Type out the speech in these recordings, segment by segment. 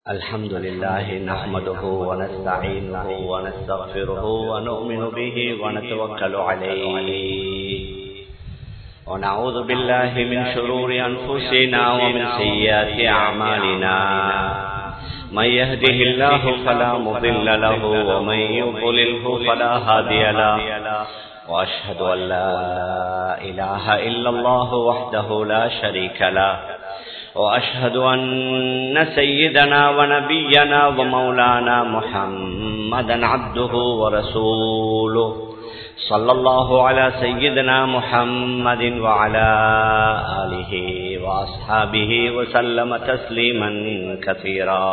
الحمد لله نحمده ونستعينه ونستغفره ونؤمن به ونتوكل عليه ونعوذ بالله من شرور أنفسنا ومن سيئات أعمالنا من يهده الله فلا مضل له ومن يضلله فلا هادي له وأشهد أن لا إله إلا الله وحده لا شريك له وأشهد أن سيدنا ونبينا ومولانا محمدا عبده ورسوله صلى الله على سيدنا محمد وعلى آله وأصحابه وسلم تسليما كثيرا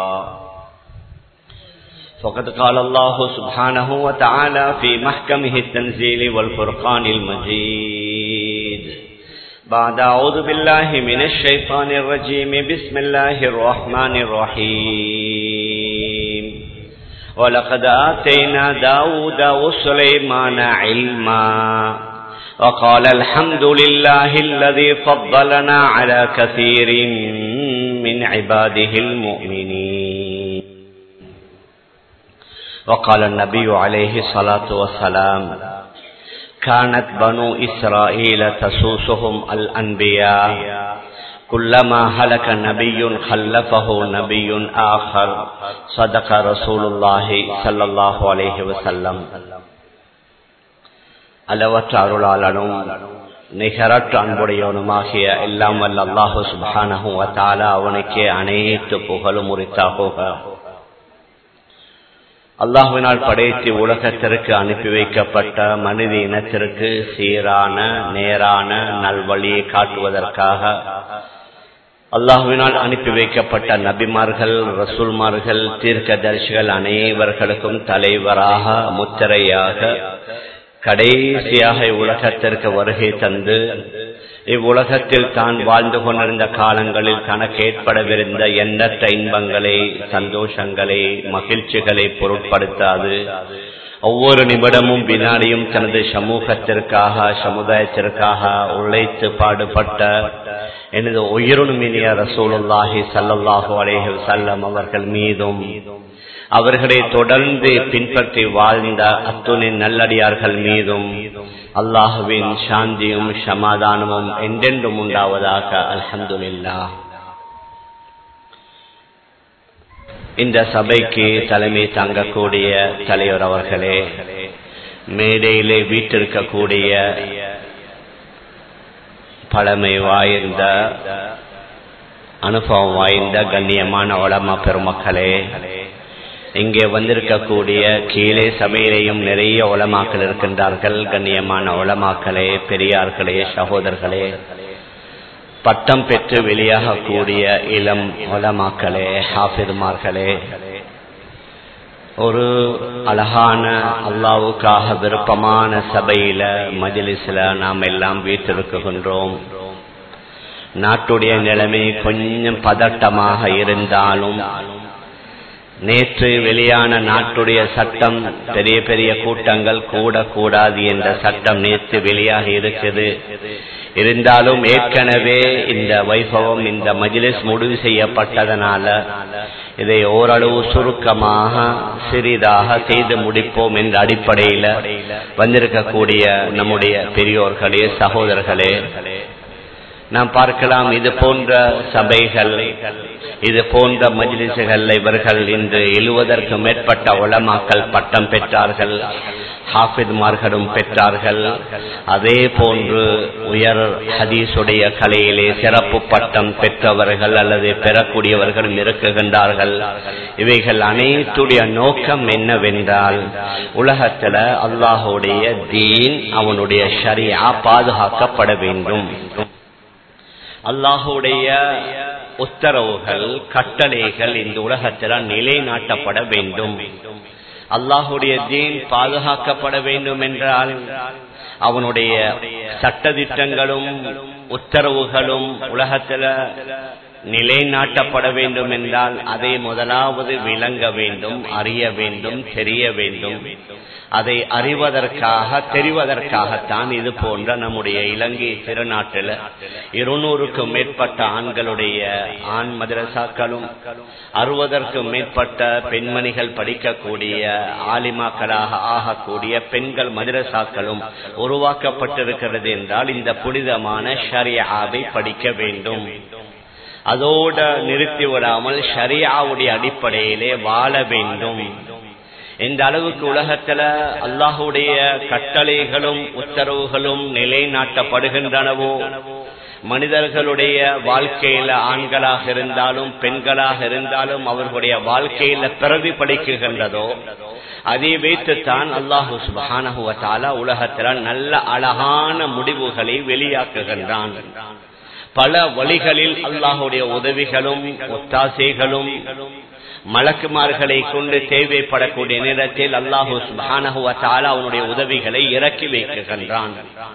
فقد قال الله سبحانه وتعالى في محكمه التنزيل والفرقان المجيد بعد أعوذ بالله من الشيطان الرجيم بسم الله الرحمن الرحيم ولقد آتينا داود وسليمان علما وقال الحمد لله الذي فضلنا على كثير من عباده المؤمنين وقال النبي عليه الصلاة والسلام كانت بنو إسرائيل تسوسهم الأنبياء كلما هلك نبي خلفه نبي آخر صدق رسول الله صلى الله عليه وسلم அளவற்ற அருளாளனும் நிகரற்ற அன்புடையவனுமாகிய எல்லாம் வல்ல அல்லாஹு சுபானஹு வத்தாலா அவனுக்கே அனைத்து புகழும் உரித்தாகுக அல்லாஹுவினால் படைத்து உலகத்திற்கு அனுப்பி வைக்கப்பட்ட மனித இனத்திற்கு சீரான நேரான நல்வழியை காட்டுவதற்காக அல்லாஹுவினால் அனுப்பி வைக்கப்பட்ட நபிமார்கள் ரசூல்மார்கள் தீர்க்கதரிசிகள் அனைவர்களுக்கும் தலைவராக முத்திரையாக கடைசியாக உலகத்திற்கு வருகை தந்து இவ்வுலகத்தில் தான் வாழ்ந்து கொண்டிருந்த காலங்களில் தனக்கு ஏற்படவிருந்த எண்ணற்ற இன்பங்களை சந்தோஷங்களை மகிழ்ச்சிகளை பொருட்படுத்தாது ஒவ்வொரு நிமிடமும் வினாடியும் தனது சமூகத்திற்காக சமுதாயத்திற்காக உழைத்து பாடுபட்ட எனது உயிருணுமினிய ரசூலுல்லாஹி சல்லல்லாஹு அலேஹி செல்லம் அவர்கள் மீதும் அவர்களை தொடர்ந்து பின்பற்றி வாழ்ந்த அத்துணின் நல்லடியார்கள் மீதும் அல்லாஹுவின் சாந்தியும் சமாதானமும் என்றென்றும் உண்டாவதாக அல்ஹம்துல்லா இந்த சபைக்கு தலைமை தாங்கக்கூடிய தலைவர் அவர்களே மேடையிலே வீட்டிருக்கக்கூடிய பழமை வாய்ந்த அனுபவம் வாய்ந்த கண்ணியமான வளமா பெருமக்களே இங்கே வந்திருக்கக்கூடிய கீழே சபையிலேயும் நிறைய உளமாக்கள் இருக்கின்றார்கள் கண்ணியமான உளமாக்களே பெரியார்களே சகோதரர்களே பட்டம் பெற்று வெளியாகக்கூடிய இளம் உலமாக்களே ஹாஃபிர்மார்களே ஒரு அழகான அல்லாவுக்காக விருப்பமான சபையில மஜிலிஸ்ல நாம் எல்லாம் வீட்டிருக்குகின்றோம் நாட்டுடைய நிலைமை கொஞ்சம் பதட்டமாக இருந்தாலும் நேற்று வெளியான நாட்டுடைய சட்டம் பெரிய பெரிய கூட்டங்கள் கூடக்கூடாது என்ற சட்டம் நேற்று வெளியாக இருக்குது இருந்தாலும் ஏற்கனவே இந்த வைபவம் இந்த மஜிலிஸ் முடிவு செய்யப்பட்டதனால இதை ஓரளவு சுருக்கமாக சிறிதாக செய்து முடிப்போம் என்ற அடிப்படையில் வந்திருக்கக்கூடிய நம்முடைய பெரியோர்களே சகோதரர்களே நாம் பார்க்கலாம் இது போன்ற சபைகள் இது போன்ற மஜ்லிசுகள் இவர்கள் இன்று எழுவதற்கு மேற்பட்ட உளமாக்கல் பட்டம் பெற்றார்கள் ஹாஃபித்மார்களும் பெற்றார்கள் அதே போன்று உயர் ஹதீஸுடைய கலையிலே சிறப்பு பட்டம் பெற்றவர்கள் அல்லது பெறக்கூடியவர்களும் இருக்குகின்றார்கள் இவைகள் அனைத்துடைய நோக்கம் என்னவென்றால் உலகத்துல அல்லாஹுடைய தீன் அவனுடைய ஷரியா பாதுகாக்கப்பட வேண்டும் அல்லாஹுடைய உத்தரவுகள் கட்டளைகள் இந்த உலகத்தில் நிலைநாட்டப்பட வேண்டும் அல்லாஹுடைய தீன் பாதுகாக்கப்பட வேண்டும் என்றால் அவனுடைய சட்டதிட்டங்களும் உத்தரவுகளும் உலகத்துல நிலைநாட்டப்பட வேண்டும் என்றால் அதை முதலாவது விளங்க வேண்டும் அறிய வேண்டும் தெரிய வேண்டும் அதை அறிவதற்காக தெரிவதற்காகத்தான் இது போன்ற நம்முடைய இலங்கை திருநாட்டில் இருநூறுக்கும் மேற்பட்ட ஆண்களுடைய ஆண் மதரசாக்களும் அறுபதற்கும் மேற்பட்ட பெண்மணிகள் படிக்கக்கூடிய ஆலிமாக்களாக ஆகக்கூடிய பெண்கள் மதரசாக்களும் உருவாக்கப்பட்டிருக்கிறது என்றால் இந்த புனிதமான ஷரியாவை படிக்க வேண்டும் அதோட நிறுத்தி விடாமல் ஷரியாவுடைய அடிப்படையிலே வாழ வேண்டும் இந்த அளவுக்கு உலகத்துல அல்லாஹுடைய கட்டளைகளும் உத்தரவுகளும் நிலைநாட்டப்படுகின்றனவோ மனிதர்களுடைய வாழ்க்கையில ஆண்களாக இருந்தாலும் பெண்களாக இருந்தாலும் அவர்களுடைய வாழ்க்கையில பிறவி படிக்குகின்றதோ அதை வைத்துத்தான் அல்லாஹு சுபானகுவத்தால உலகத்துல நல்ல அழகான முடிவுகளை வெளியாக்குகின்றான் பல வழிகளில் அல்லாஹுடைய உதவிகளும் ஒத்தாசைகளும் மலக்குமார்களை கொண்டு தேவைப்படக்கூடிய நேரத்தில் அல்லாஹூ சுபானகுவத்தால அவனுடைய உதவிகளை இறக்கி வைக்குகின்றான்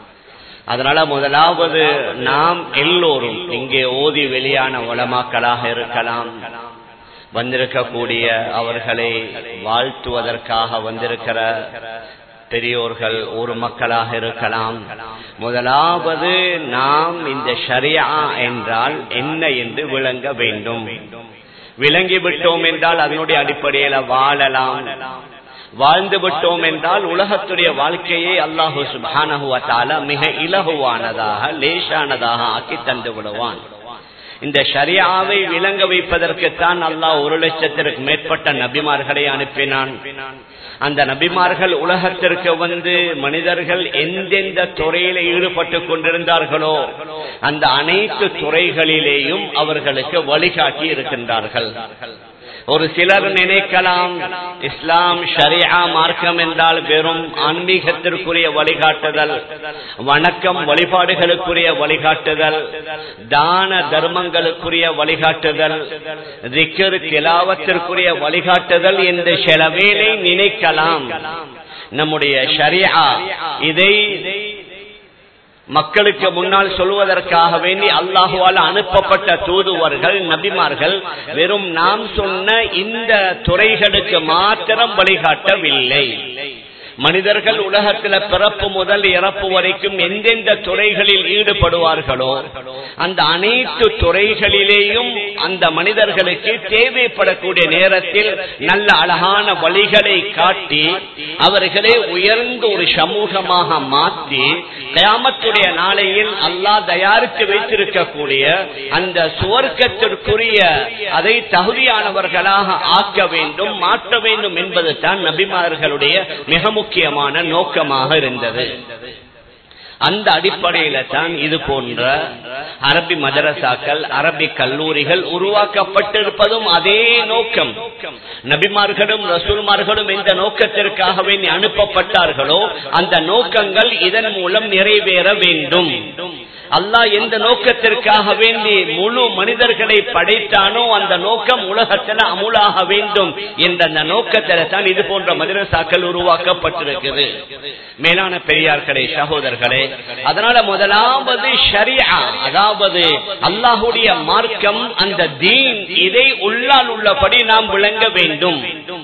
அதனால முதலாவது நாம் எல்லோரும் இங்கே ஓதி வெளியான உலமாக்களாக இருக்கலாம் வந்திருக்கக்கூடிய அவர்களை வாழ்த்துவதற்காக வந்திருக்கிற பெரியோர்கள் ஒரு மக்களாக இருக்கலாம் முதலாவது நாம் இந்த ஷரியா என்றால் என்ன என்று விளங்க வேண்டும் விளங்கி விட்டோம் என்றால் அதனுடைய அடிப்படையில வாழலாம் வாழ்ந்து விட்டோம் என்றால் உலகத்துடைய வாழ்க்கையை அல்லாஹு சுபானகுவத்தால மிக இலகுவானதாக லேசானதாக ஆக்கி தந்து விடுவான் இந்த ஷரியாவை விளங்க வைப்பதற்குத்தான் அல்லாஹ் ஒரு லட்சத்திற்கு மேற்பட்ட நபிமார்களை அனுப்பினான் அந்த நபிமார்கள் உலகத்திற்கு வந்து மனிதர்கள் எந்தெந்த துறையில ஈடுபட்டு கொண்டிருந்தார்களோ அந்த அனைத்து துறைகளிலேயும் அவர்களுக்கு வழிகாட்டி இருக்கின்றார்கள் ஒரு சிலர் நினைக்கலாம் இஸ்லாம் ஷரியா மார்க்கம் என்றால் வெறும் ஆன்மீகத்திற்குரிய வழிகாட்டுதல் வணக்கம் வழிபாடுகளுக்குரிய வழிகாட்டுதல் தான தர்மங்களுக்குரிய வழிகாட்டுதல் திக்கர் திலாவத்திற்குரிய வழிகாட்டுதல் என்று சில வேலை நினைக்கலாம் நம்முடைய ஷரியா இதை மக்களுக்கு முன்னால் சொல்வதற்காக வேண்டி அல்லாஹுவால் அனுப்பப்பட்ட தூதுவர்கள் நபிமார்கள் வெறும் நாம் சொன்ன இந்த துறைகளுக்கு மாத்திரம் வழிகாட்டவில்லை மனிதர்கள் உலகத்துல பிறப்பு முதல் இறப்பு வரைக்கும் எந்தெந்த துறைகளில் ஈடுபடுவார்களோ அந்த அனைத்து துறைகளிலேயும் அந்த மனிதர்களுக்கு தேவைப்படக்கூடிய நேரத்தில் நல்ல அழகான வழிகளை காட்டி அவர்களை உயர்ந்த ஒரு சமூகமாக மாற்றி கயாமத்துடைய நாளையில் அல்லாஹ் தயாரித்து வைத்திருக்கக்கூடிய அந்த சுவர்க்கத்திற்குரிய அதை தகுதியானவர்களாக ஆக்க வேண்டும் மாற்ற வேண்டும் என்பது தான் நபிமார்களுடைய மிக முக்கியமான நோக்கமாக இருந்தது அந்த அடிப்படையில தான் இது போன்ற அரபி மதரசாக்கள் அரபி கல்லூரிகள் உருவாக்கப்பட்டிருப்பதும் அதே நோக்கம் நபிமார்களும் ரசூல்மார்களும் எந்த நோக்கத்திற்காக வேண்டி அனுப்பப்பட்டார்களோ அந்த நோக்கங்கள் இதன் மூலம் நிறைவேற வேண்டும் அல்லாஹ் எந்த நோக்கத்திற்காக வேண்டி முழு மனிதர்களை படைத்தானோ அந்த நோக்கம் உலகத்தில் அமுலாக வேண்டும் என்ற அந்த நோக்கத்தில் தான் இது போன்ற மதரசாக்கள் உருவாக்கப்பட்டிருக்குது மேலான பெரியார்களே சகோதரர்களே அதனால முதலாவது ஷரியா அதாவது அல்லாஹுடைய மார்க்கம் அந்த தீன் இதை உள்ளால் உள்ளபடி நாம் விளங்க வேண்டும்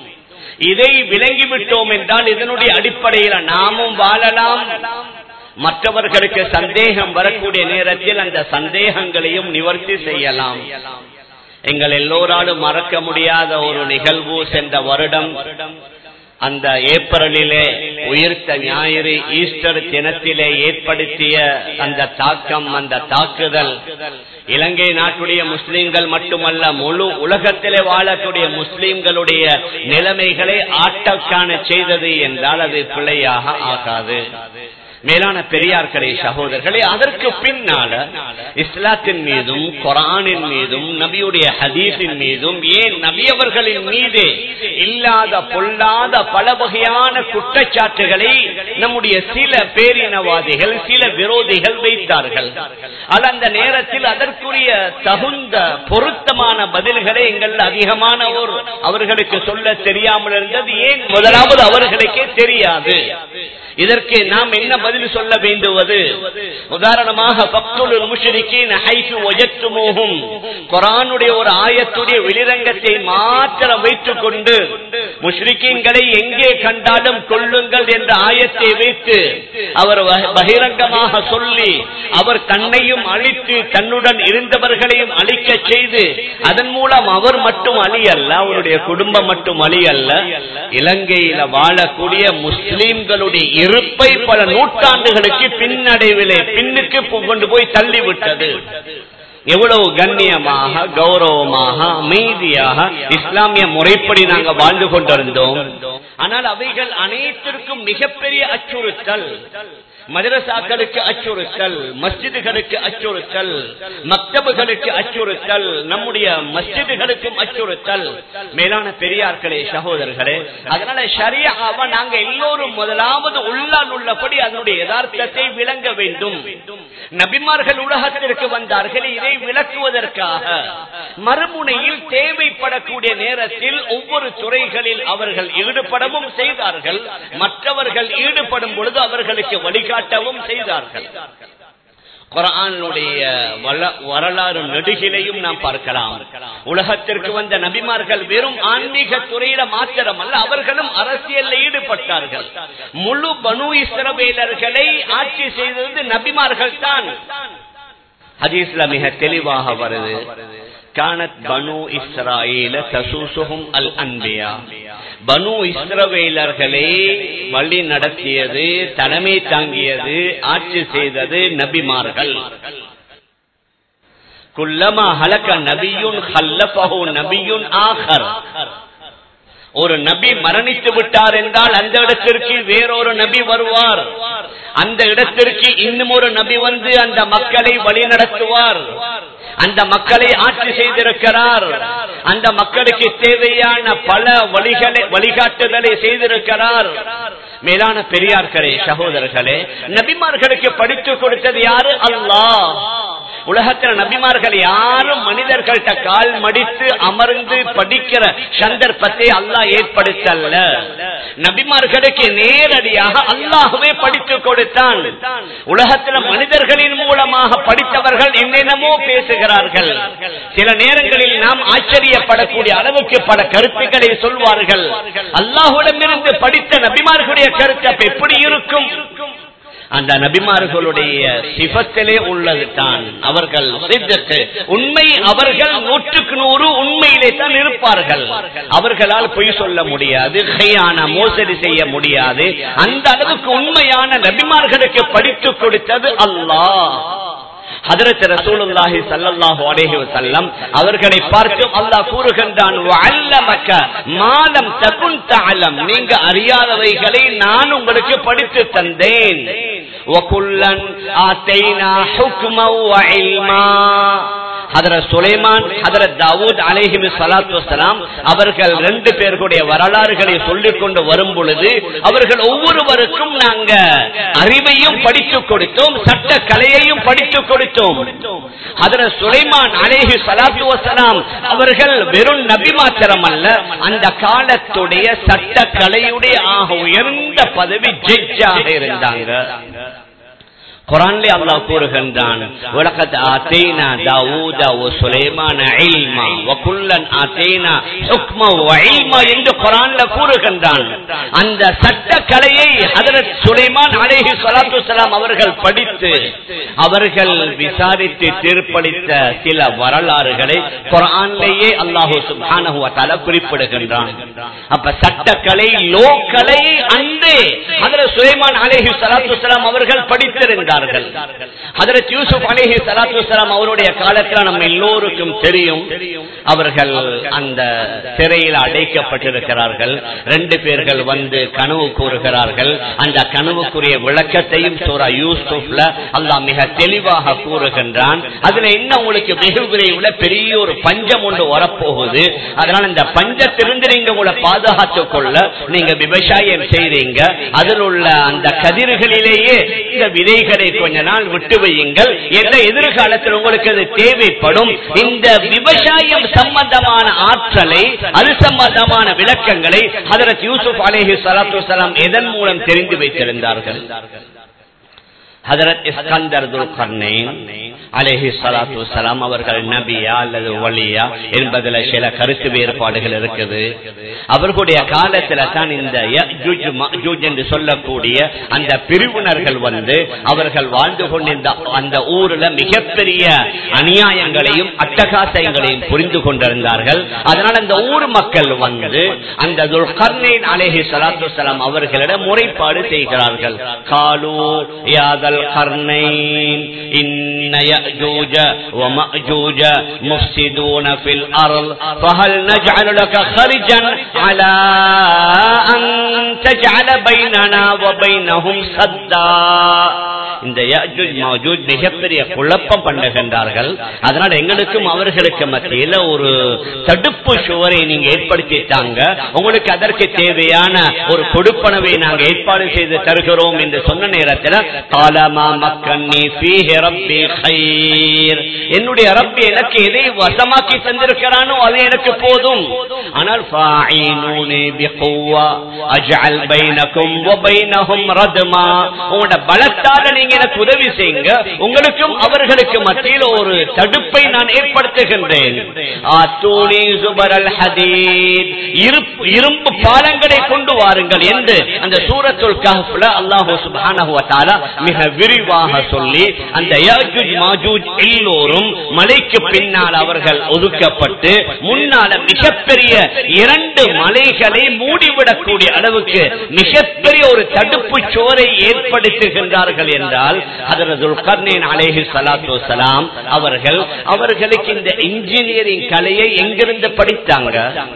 இதை விளங்கிவிட்டோம் என்றால் இதனுடைய அடிப்படையில் நாமும் வாழலாம் மற்றவர்களுக்கு சந்தேகம் வரக்கூடிய நேரத்தில் அந்த சந்தேகங்களையும் நிவர்த்தி செய்யலாம் எங்கள் எல்லோராலும் மறக்க முடியாத ஒரு நிகழ்வு சென்ற வருடம் அந்த ஏப்ரலிலே உயிர்த்த ஞாயிறு ஈஸ்டர் தினத்திலே ஏற்படுத்திய அந்த தாக்கம் அந்த தாக்குதல் இலங்கை நாட்டுடைய முஸ்லிம்கள் மட்டுமல்ல முழு உலகத்திலே வாழக்கூடிய முஸ்லிம்களுடைய நிலைமைகளை ஆட்டக்கான செய்தது என்றால் அது பிழையாக ஆகாது மேலான பெரியார்களே சகோதரர்களே அதற்கு பின்னால இஸ்லாத்தின் மீதும் குரானின் மீதும் நபியுடைய ஹதீஸின் மீதும் ஏன் நபியவர்களின் மீது இல்லாத பொல்லாத பல வகையான குற்றச்சாட்டுகளை நம்முடைய சில பேரினவாதிகள் சில விரோதிகள் வைத்தார்கள் அந்த நேரத்தில் அதற்குரிய தகுந்த பொருத்தமான பதில்களை எங்கள் அதிகமானோர் அவர்களுக்கு சொல்ல தெரியாமல் இருந்தது ஏன் முதலாவது அவர்களுக்கே தெரியாது இதற்கு நாம் என்ன பதில் சொல்ல வேண்டுவது உதாரணமாக பக்துல் முஷரிக்கின் ஹைசு ஒஜத்துமோகும் குரானுடைய ஒரு ஆயத்துடைய வெளிரங்கத்தை மாத்திரம் வைத்துக் கொண்டு முஷ்ரிக்கீன்களை எங்கே கண்டாலும் கொள்ளுங்கள் என்ற ஆயத்தை வைத்து அவர் வ- பகிரங்கமாக சொல்லி அவர் தன்னையும் அழித்து தன்னுடன் இருந்தவர்களையும் அழிக்க செய்து அதன் மூலம் அவர் மட்டும் அழி அல்ல அவருடைய குடும்பம் மட்டும் அழி அல்ல இலங்கையில வாழக்கூடிய முஸ்லிம்களுடைய இருப்பை பல நூற்றாண்டுகளுக்கு பின்னடைவிலே பின்னுக்கு பு- கொண்டு போய் தள்ளிவிட்டது எவ்வளவு கண்ணியமாக கௌரவமாக அமைதியாக இஸ்லாமிய முறைப்படி நாங்க வாழ்ந்து கொண்டிருந்தோம் ஆனால் அவைகள் அனைத்திற்கும் மிகப்பெரிய அச்சுறுத்தல் மதரசாக்களுக்கு அச்சுறுத்தல் மஸ்ஜிதுகளுக்கு அச்சுறுத்தல் மக்தபுகளுக்கு அச்சுறுத்தல் நம்முடைய மஸ்ஜிதுகளுக்கும் அச்சுறுத்தல் மேலான பெரியார்களே சகோதரர்களே அதனால ஷரியாவை நாங்க எல்லோரும் முதலாவது உள்ளால் உள்ளபடி அதனுடைய யதார்த்தத்தை விளங்க வேண்டும் நபிமார்கள் உலகத்திற்கு வந்தார்கள் இதை விளக்குவதற்காக மறுமுனையில் தேவைப்படக்கூடிய நேரத்தில் ஒவ்வொரு துறைகளில் அவர்கள் ஈடுபடவும் செய்தார்கள் மற்றவர்கள் ஈடுபடும் பொழுது அவர்களுக்கு வழிகாட்டவும் செய்தார்கள் குரானுடைய வள- வரலாறு நெடுகிலையும் நாம் பார்க்கலாம் உலகத்திற்கு வந்த நபிமார்கள் வெறும் ஆன்மீக துறையில மாத்திரமல்ல அவர்களும் அரசியலில் ஈடுபட்டார்கள் முழு பனு இஸ்ரவேலர்களை ஆட்சி செய்தது நபிமார்கள் தான் ஹதீஸ்ல மிக தெளிவாக வருது கானத் பனு இஸ்ராயேல தசூசுகும் அல் அன்பியா பனு இஸ்ரவேலர்களை வழி நடத்தியது தலைமை தாங்கியது ஆட்சி செய்தது நபிமார்கள் குல்லமா ஹலக்க நபியுன் ஹல்லபஹு நபியுன் ஆஹர் ஒரு நபி மரணித்து விட்டார் என்றால் அந்த இடத்திற்கு வேறொரு நபி வருவார் அந்த இடத்திற்கு இன்னும் ஒரு நபி வந்து அந்த மக்களை வழி நடத்துவார் அந்த மக்களை ஆட்சி செய்திருக்கிறார் அந்த மக்களுக்கு தேவையான பல வழிகளை வழிகாட்டுதலை செய்திருக்கிறார் மேலான பெரியார்களே சகோதரர்களே நபிமார்களுக்கு படித்துக் கொடுத்தது யாரு அல்லாஹ் உலகத்தில் நபிமார்கள் யாரும் மனிதர்கள்ட்ட கால் மடித்து அமர்ந்து படிக்கிற சந்தர்ப்பத்தை அல்லாஹ் ஏற்படுத்தல்ல நபிமார்களுக்கு நேரடியாக அல்லாஹ்வே படித்துக் கொடுத்தான் உலகத்தில் மனிதர்களின் மூலமாக படித்தவர்கள் என்னென்னமோ பேசுகிறார்கள் சில நேரங்களில் நாம் ஆச்சரியப்படக்கூடிய அளவுக்கு பல கருத்துக்களை சொல்வார்கள் அல்லாஹுடமிருந்து படித்த நபிமார்களுடைய கருத்து அப்ப எப்படி இருக்கும் அந்த நபிமார்களுடைய சிபத்திலே உள்ளது தான் அவர்கள் சித்தத்து உண்மை அவர்கள் நூற்றுக்கு நூறு உண்மையிலே தான் இருப்பார்கள் அவர்களால் பொய் சொல்ல முடியாது கையான மோசடி செய்ய முடியாது அந்த அளவுக்கு உண்மையான நபிமார்களுக்கு படித்துக் கொடுத்தது அல்லாஹ் ஹதரத் ரசூலுல்லாஹி ஸல்லல்லாஹு அலைஹி வஸல்லம் அவர்களை பார்த்து அல்லாஹ் கூறுகின்றான் வஅல்லமக மாலம் தகுன் தஅலம் நீங்க அறியாதவைகளை நான் உங்களுக்கு படித்து தந்தேன் வகுல்லன் ஆதைனா ஹுக்மா வஇல்மா ஹதரத் சுலைமான் ஹதரத் தாவூத் அலைஹிமி ஸலாத்து வஸலாம் அவர்கள் ரெண்டு பேர்களுடைய வரலாறுகளை சொல்லிக் கொண்டு வரும் பொழுது அவர்கள் ஒவ்வொருவருக்கும் நாங்க அறிவையும் படித்துக் கொடுத்தோம் சட்ட கலையையும் படித்துக் கொடுத்தோம் ஹதரத் சுலைமான் அலைஹி ஸலாத்து வஸலாம் அவர்கள் வெறும் நபி மாத்திரம் அல்ல அந்த காலத்துடைய சட்ட கலையுடைய ஆக உயர்ந்த பதவி ஜட்ஜாக இருந்தாங்க குரான்லே அல்லாஹ் கூறுகின்றான் உலகத் ஆத்தேனா தாவூத வ சுலைமான இல்மா வ குல்லன் ஆத்தேனா ஹுக்ம வ இல்மா என்று குரான்ல கூறுகின்றான் அந்த சட்ட கலையை ஹஜரத் சுலைமான் அலைஹி ஸலாத்து வஸலாம் அவர்கள் படித்து அவர்கள் விசாரித்து தீர்ப்பளித்த சில வரலாறுகளை குரான்லேயே அல்லாஹ் சுப்ஹானஹு வ தஆலா குறிப்பிடுகின்றான் அப்ப சட்டக்கலை லோ கலை அன்றே ஹஜரத் சுலைமான் அலைஹி ஸலாத்து வஸலாம் அவர்கள் படித்திருந்தார்கள் ஹஜரத் யூசுப் அலைஹி ஸலாத்து வஸலாம் அவருடைய காலத்தில் நம்ம எல்லோருக்கும் தெரியும் அவர்கள் அந்த சிறையில் அடைக்கப்பட்டிருக்கிறார்கள் ரெண்டு பேர்கள் வந்து கனவு கூறுகிறார்கள் அந்த கனவுக்குரிய விளக்கத்தையும் சூரா யூசுப்ல அல்லாஹ் மிக தெளிவாக கூறுகின்றான் அதுல என்ன உங்களுக்கு வெகு விரைவில் பெரிய ஒரு பஞ்சம் ஒன்று வரப்போகுது அதனால இந்த பஞ்சத்திலிருந்து நீங்க உங்களை பாதுகாத்துக் கொள்ள நீங்க விவசாயம் செய்றீங்க அதில் உள்ள அந்த கதிர்களிலேயே இந்த விதைகளை கொஞ்ச நாள் விட்டு வையுங்கள் என்ற எதிர்காலத்தில் உங்களுக்கு அது தேவைப்படும் இந்த விவசாயம் சம்பந்தமான ஆற்றலை அது சம்பந்தமான விளக்கங்களை ஹதரத் யூசுப் அலேஹி சலாத்து வலாம் எதன் மூலம் தெரிந்து வைத்திருந்தார்கள் ஹதரத் இஸ்கந்தர் துல்கர்னேன் அலேஹி சலாத்து வலாம் அவர்கள் நபியா அல்லது வலியா என்பதுல சில கருத்து வேறுபாடுகள் இருக்குது அவர்களுடைய காலத்துல தான் இந்த யஜூஜ் மஜூஜ் என்று சொல்லக்கூடிய அந்த பிரிவினர்கள் வந்து அவர்கள் வாழ்ந்து கொண்டிருந்த அந்த ஊர்ல மிகப்பெரிய அநியாயங்களையும் அட்டகாசங்களையும் புரிந்து கொண்டிருந்தார்கள் அதனால் அந்த ஊர் மக்கள் வந்து அந்த துல்கர்னேன் அலேஹி சலாத்து வலாம் அவர்களிடம் முறைப்பாடு செய்கிறார்கள் காலு யாதல் القرنين إن يأجوج ومأجوج مفسدون في الأرض فهل نجعل لك خرجا على أن تجعل بيننا وبينهم سدا இந்த மிகப்பெரிய குழப்பம் பண்ணுகின்றார்கள் அதனால் எங்களுக்கும் அவர்களுக்கு மத்தியில் ஒரு தடுப்பு சுவரை நீங்க ஏற்படுத்திட்டாங்க உங்களுக்கு அதற்கு தேவையான ஒரு கொடுப்பனவை நாங்க ஏற்பாடு செய்து தருகிறோம் என்று சொன்ன நேரத்தில் காலமா மக்கண்ணி என்னுடைய ரப்பி எனக்கு எதை வசமாக்கி தந்திருக்கிறானோ அது எனக்கு போதும் ஆனால் உங்களோட பலத்தால நீங்க எனக்கு உதவி செய்யுங்க உங்களுக்கும் அவர்களுக்கு மத்தியில் ஒரு தடுப்பை நான் ஏற்படுத்துகின்றேன் இரும்பு பாலங்களை கொண்டு வாருங்கள் என்று அந்த சூரத்துல் கஹ்ல அல்லாஹு சுப்ஹானஹு வ தஆலா மிக விரிவாக சொல்லி அந்த யாஜூஜ் மாஜூஜ் எல்லோரும் மலைக்கு பின்னால் அவர்கள் ஒதுக்கப்பட்டு முன்னால மிகப்பெரிய இரண்டு மலைகளை மூடிவிடக்கூடிய அளவுக்கு மிகப்பெரிய ஒரு தடுப்பு சோரை ஏற்படுத்துகின்றார்கள் என்றால் அதரதுல் கர்ணேன் அலேஹி சலாத்து வலாம் அவர்கள் அவர்களுக்கு இந்த இன்ஜினியரிங் கலையை எங்கிருந்து படித்தாங்க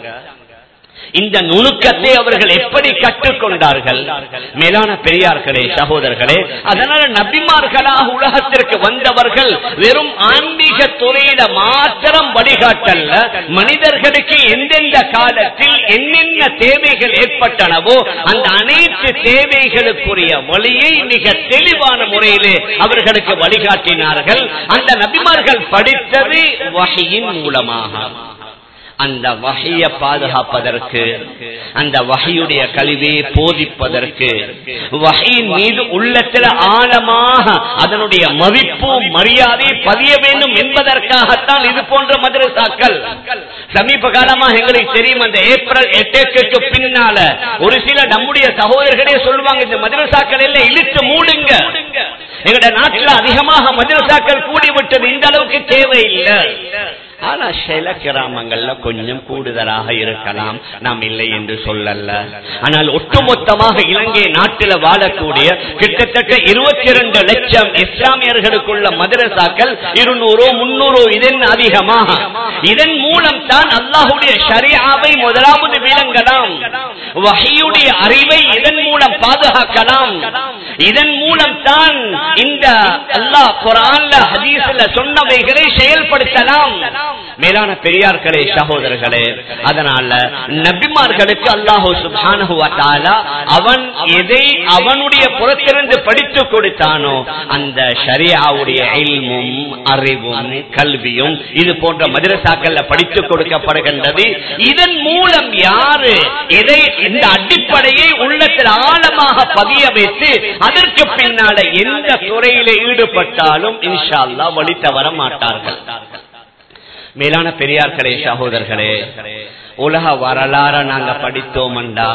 இந்த நுணுக்கத்தை அவர்கள் எப்படி கற்றுக்கொண்டார்கள் மேலான பெரியார்களே சகோதரர்களே அதனால நபிமார்களாக உலகத்திற்கு வந்தவர்கள் வெறும் ஆன்மீக துறையில மாத்திரம் வழிகாட்டல்ல மனிதர்களுக்கு எந்தெந்த காலத்தில் என்னென்ன தேவைகள் ஏற்பட்டனவோ அந்த அனைத்து தேவைகளுக்குரிய வழியை மிக தெளிவான முறையிலே அவர்களுக்கு வழிகாட்டினார்கள் அந்த நபிமார்கள் படித்தது வகையின் மூலமாக அந்த வகைய பாதுகாப்பதற்கு அந்த வகையுடைய கல்வியை போதிப்பதற்கு வகையின் மீது உள்ளத்தில் ஆழமாக அதனுடைய மதிப்பு மரியாதை பதிய வேண்டும் என்பதற்காகத்தான் இது போன்ற மதரசாக்கள் சமீப காலமாக எங்களுக்கு தெரியும் அந்த ஏப்ரல் எட்டுக்கு பின்னால ஒரு சில நம்முடைய சகோதரர்களே சொல்லுவாங்க இந்த மதரசாக்கள் எல்லாம் இழுத்து மூடுங்க எங்கட நாட்டில் அதிகமாக மதரசாக்கள் கூடிவிட்டது இந்த அளவுக்கு தேவையில்லை ஆனா சில கிராமங்கள்ல கொஞ்சம் கூடுதலாக இருக்கலாம் நாம் இல்லை என்று சொல்லல ஆனால் ஒட்டுமொத்தமாக இலங்கை நாட்டில் வாழக்கூடிய கிட்டத்தட்ட இருபத்தி இரண்டு லட்சம் இஸ்லாமியர்களுக்குள்ள மதரசாக்கள் இருநூறோ முன்னூறோ இதன் அதிகமாக இதன் மூலம் தான் அல்லாஹுடைய ஷரியாவை முதலாவது விளங்கலாம் வகையுடைய அறிவை இதன் மூலம் பாதுகாக்கலாம் இதன் மூலம் தான் இந்த அல்லாஹ் குரான்ல ஹதீஸ்ல சொன்னவைகளை செயல்படுத்தலாம் மேலான பெரியார்களே சகோதரர்களே அதனால நபிமார்களுக்கு அல்லாஹு சுபானு அவன் எதை அவனுடைய புறத்திலிருந்து படித்து கொடுத்தானோ அந்த ஷரியாவுடைய இல்மும் அறிவும் கல்வியும் இது போன்ற மதரசாக்கள்ல படித்து கொடுக்கப்படுகின்றது இதன் மூலம் யாரு இதை இந்த அடிப்படையை உள்ளத்தில் ஆழமாக பதிய வைத்து அதற்கு பின்னால எந்த துறையில ஈடுபட்டாலும் இன்ஷா அல்லா வழி தவற மாட்டார்கள் மேலான பெரியார்களே சகோதரர்களே உலக வரலாற நாங்க படித்தோம்டா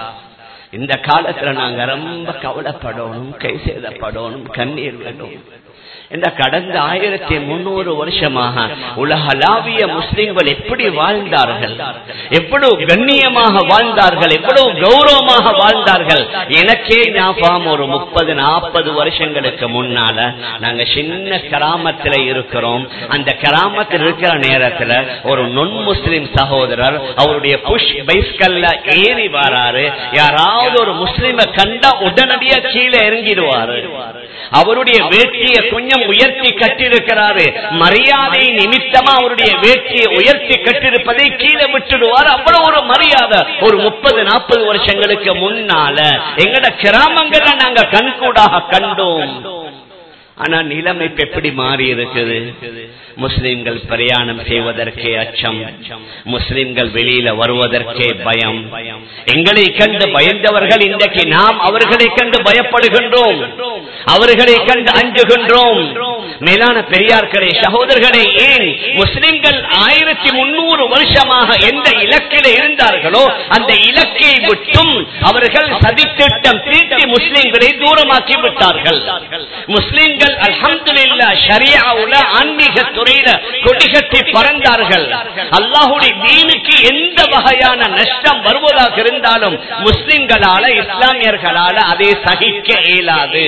இந்த காலத்துல நாங்க ரொம்ப கவலைப்படணும் கை சேதப்படணும் கண்ணீர் விடணும் இந்த கடந்த ஆயிரத்தி முன்னூறு வருஷமாக உலகளாவிய முஸ்லிம்கள் எப்படி வாழ்ந்தார்கள் எவ்வளவு கண்ணியமாக வாழ்ந்தார்கள் எவ்வளவு கௌரவமாக வாழ்ந்தார்கள் எனக்கே ஞாபகம் ஒரு முப்பது நாற்பது வருஷங்களுக்கு முன்னால நாங்க சின்ன கிராமத்துல இருக்கிறோம் அந்த கிராமத்தில் இருக்கிற நேரத்துல ஒரு நொன் முஸ்லிம் சகோதரர் அவருடைய புஷ் பைஸ்கல்ல ஏறி வராரு யாராவது ஒரு முஸ்லிம கண்டா உடனடியா கீழே இறங்கிடுவாரு அவருடைய வேட்டியை கொஞ்சம் உயர்த்தி கட்டிருக்கிறாரு மரியாதை நிமித்தமா அவருடைய வேட்டியை உயர்த்தி கட்டிருப்பதை கீழே விட்டுடுவார் அவ்வளவு ஒரு மரியாதை ஒரு முப்பது நாற்பது வருஷங்களுக்கு முன்னால எங்கட கிராமங்கள்ல நாங்க கண்கூடாக கண்டோம் ஆனா நிலைமை இப்ப எப்படி மாறி இருக்குது முஸ்லிம்கள் பிரயாணம் செய்வதற்கே அச்சம் முஸ்லிம்கள் வெளியில வருவதற்கே பயம் எங்களை கண்டு பயந்தவர்கள் இன்றைக்கு நாம் அவர்களை கண்டு பயப்படுகின்றோம் அவர்களை கண்டு அஞ்சுகின்றோம் மேலான பெரியார்களே சகோதரர்களே ஏன் முஸ்லிம்கள் ஆயிரத்தி முன்னூறு வருஷமாக எந்த இலக்கில இருந்தார்களோ அந்த இலக்கை விட்டும் அவர்கள் சதித்திட்டம் தீட்டி முஸ்லிம்களை தூரமாக்கி விட்டார்கள் முஸ்லிம்கள் அல்ஹம்துலில்லா ஷரியாவுல ஆன்மீக துறையில கொடிகட்டி பறந்தார்கள் அல்லாஹுடைய தீனுக்கு எந்த வகையான நஷ்டம் வருவதாக இருந்தாலும் முஸ்லிம்களால இஸ்லாமியர்களால அதை சகிக்க இயலாது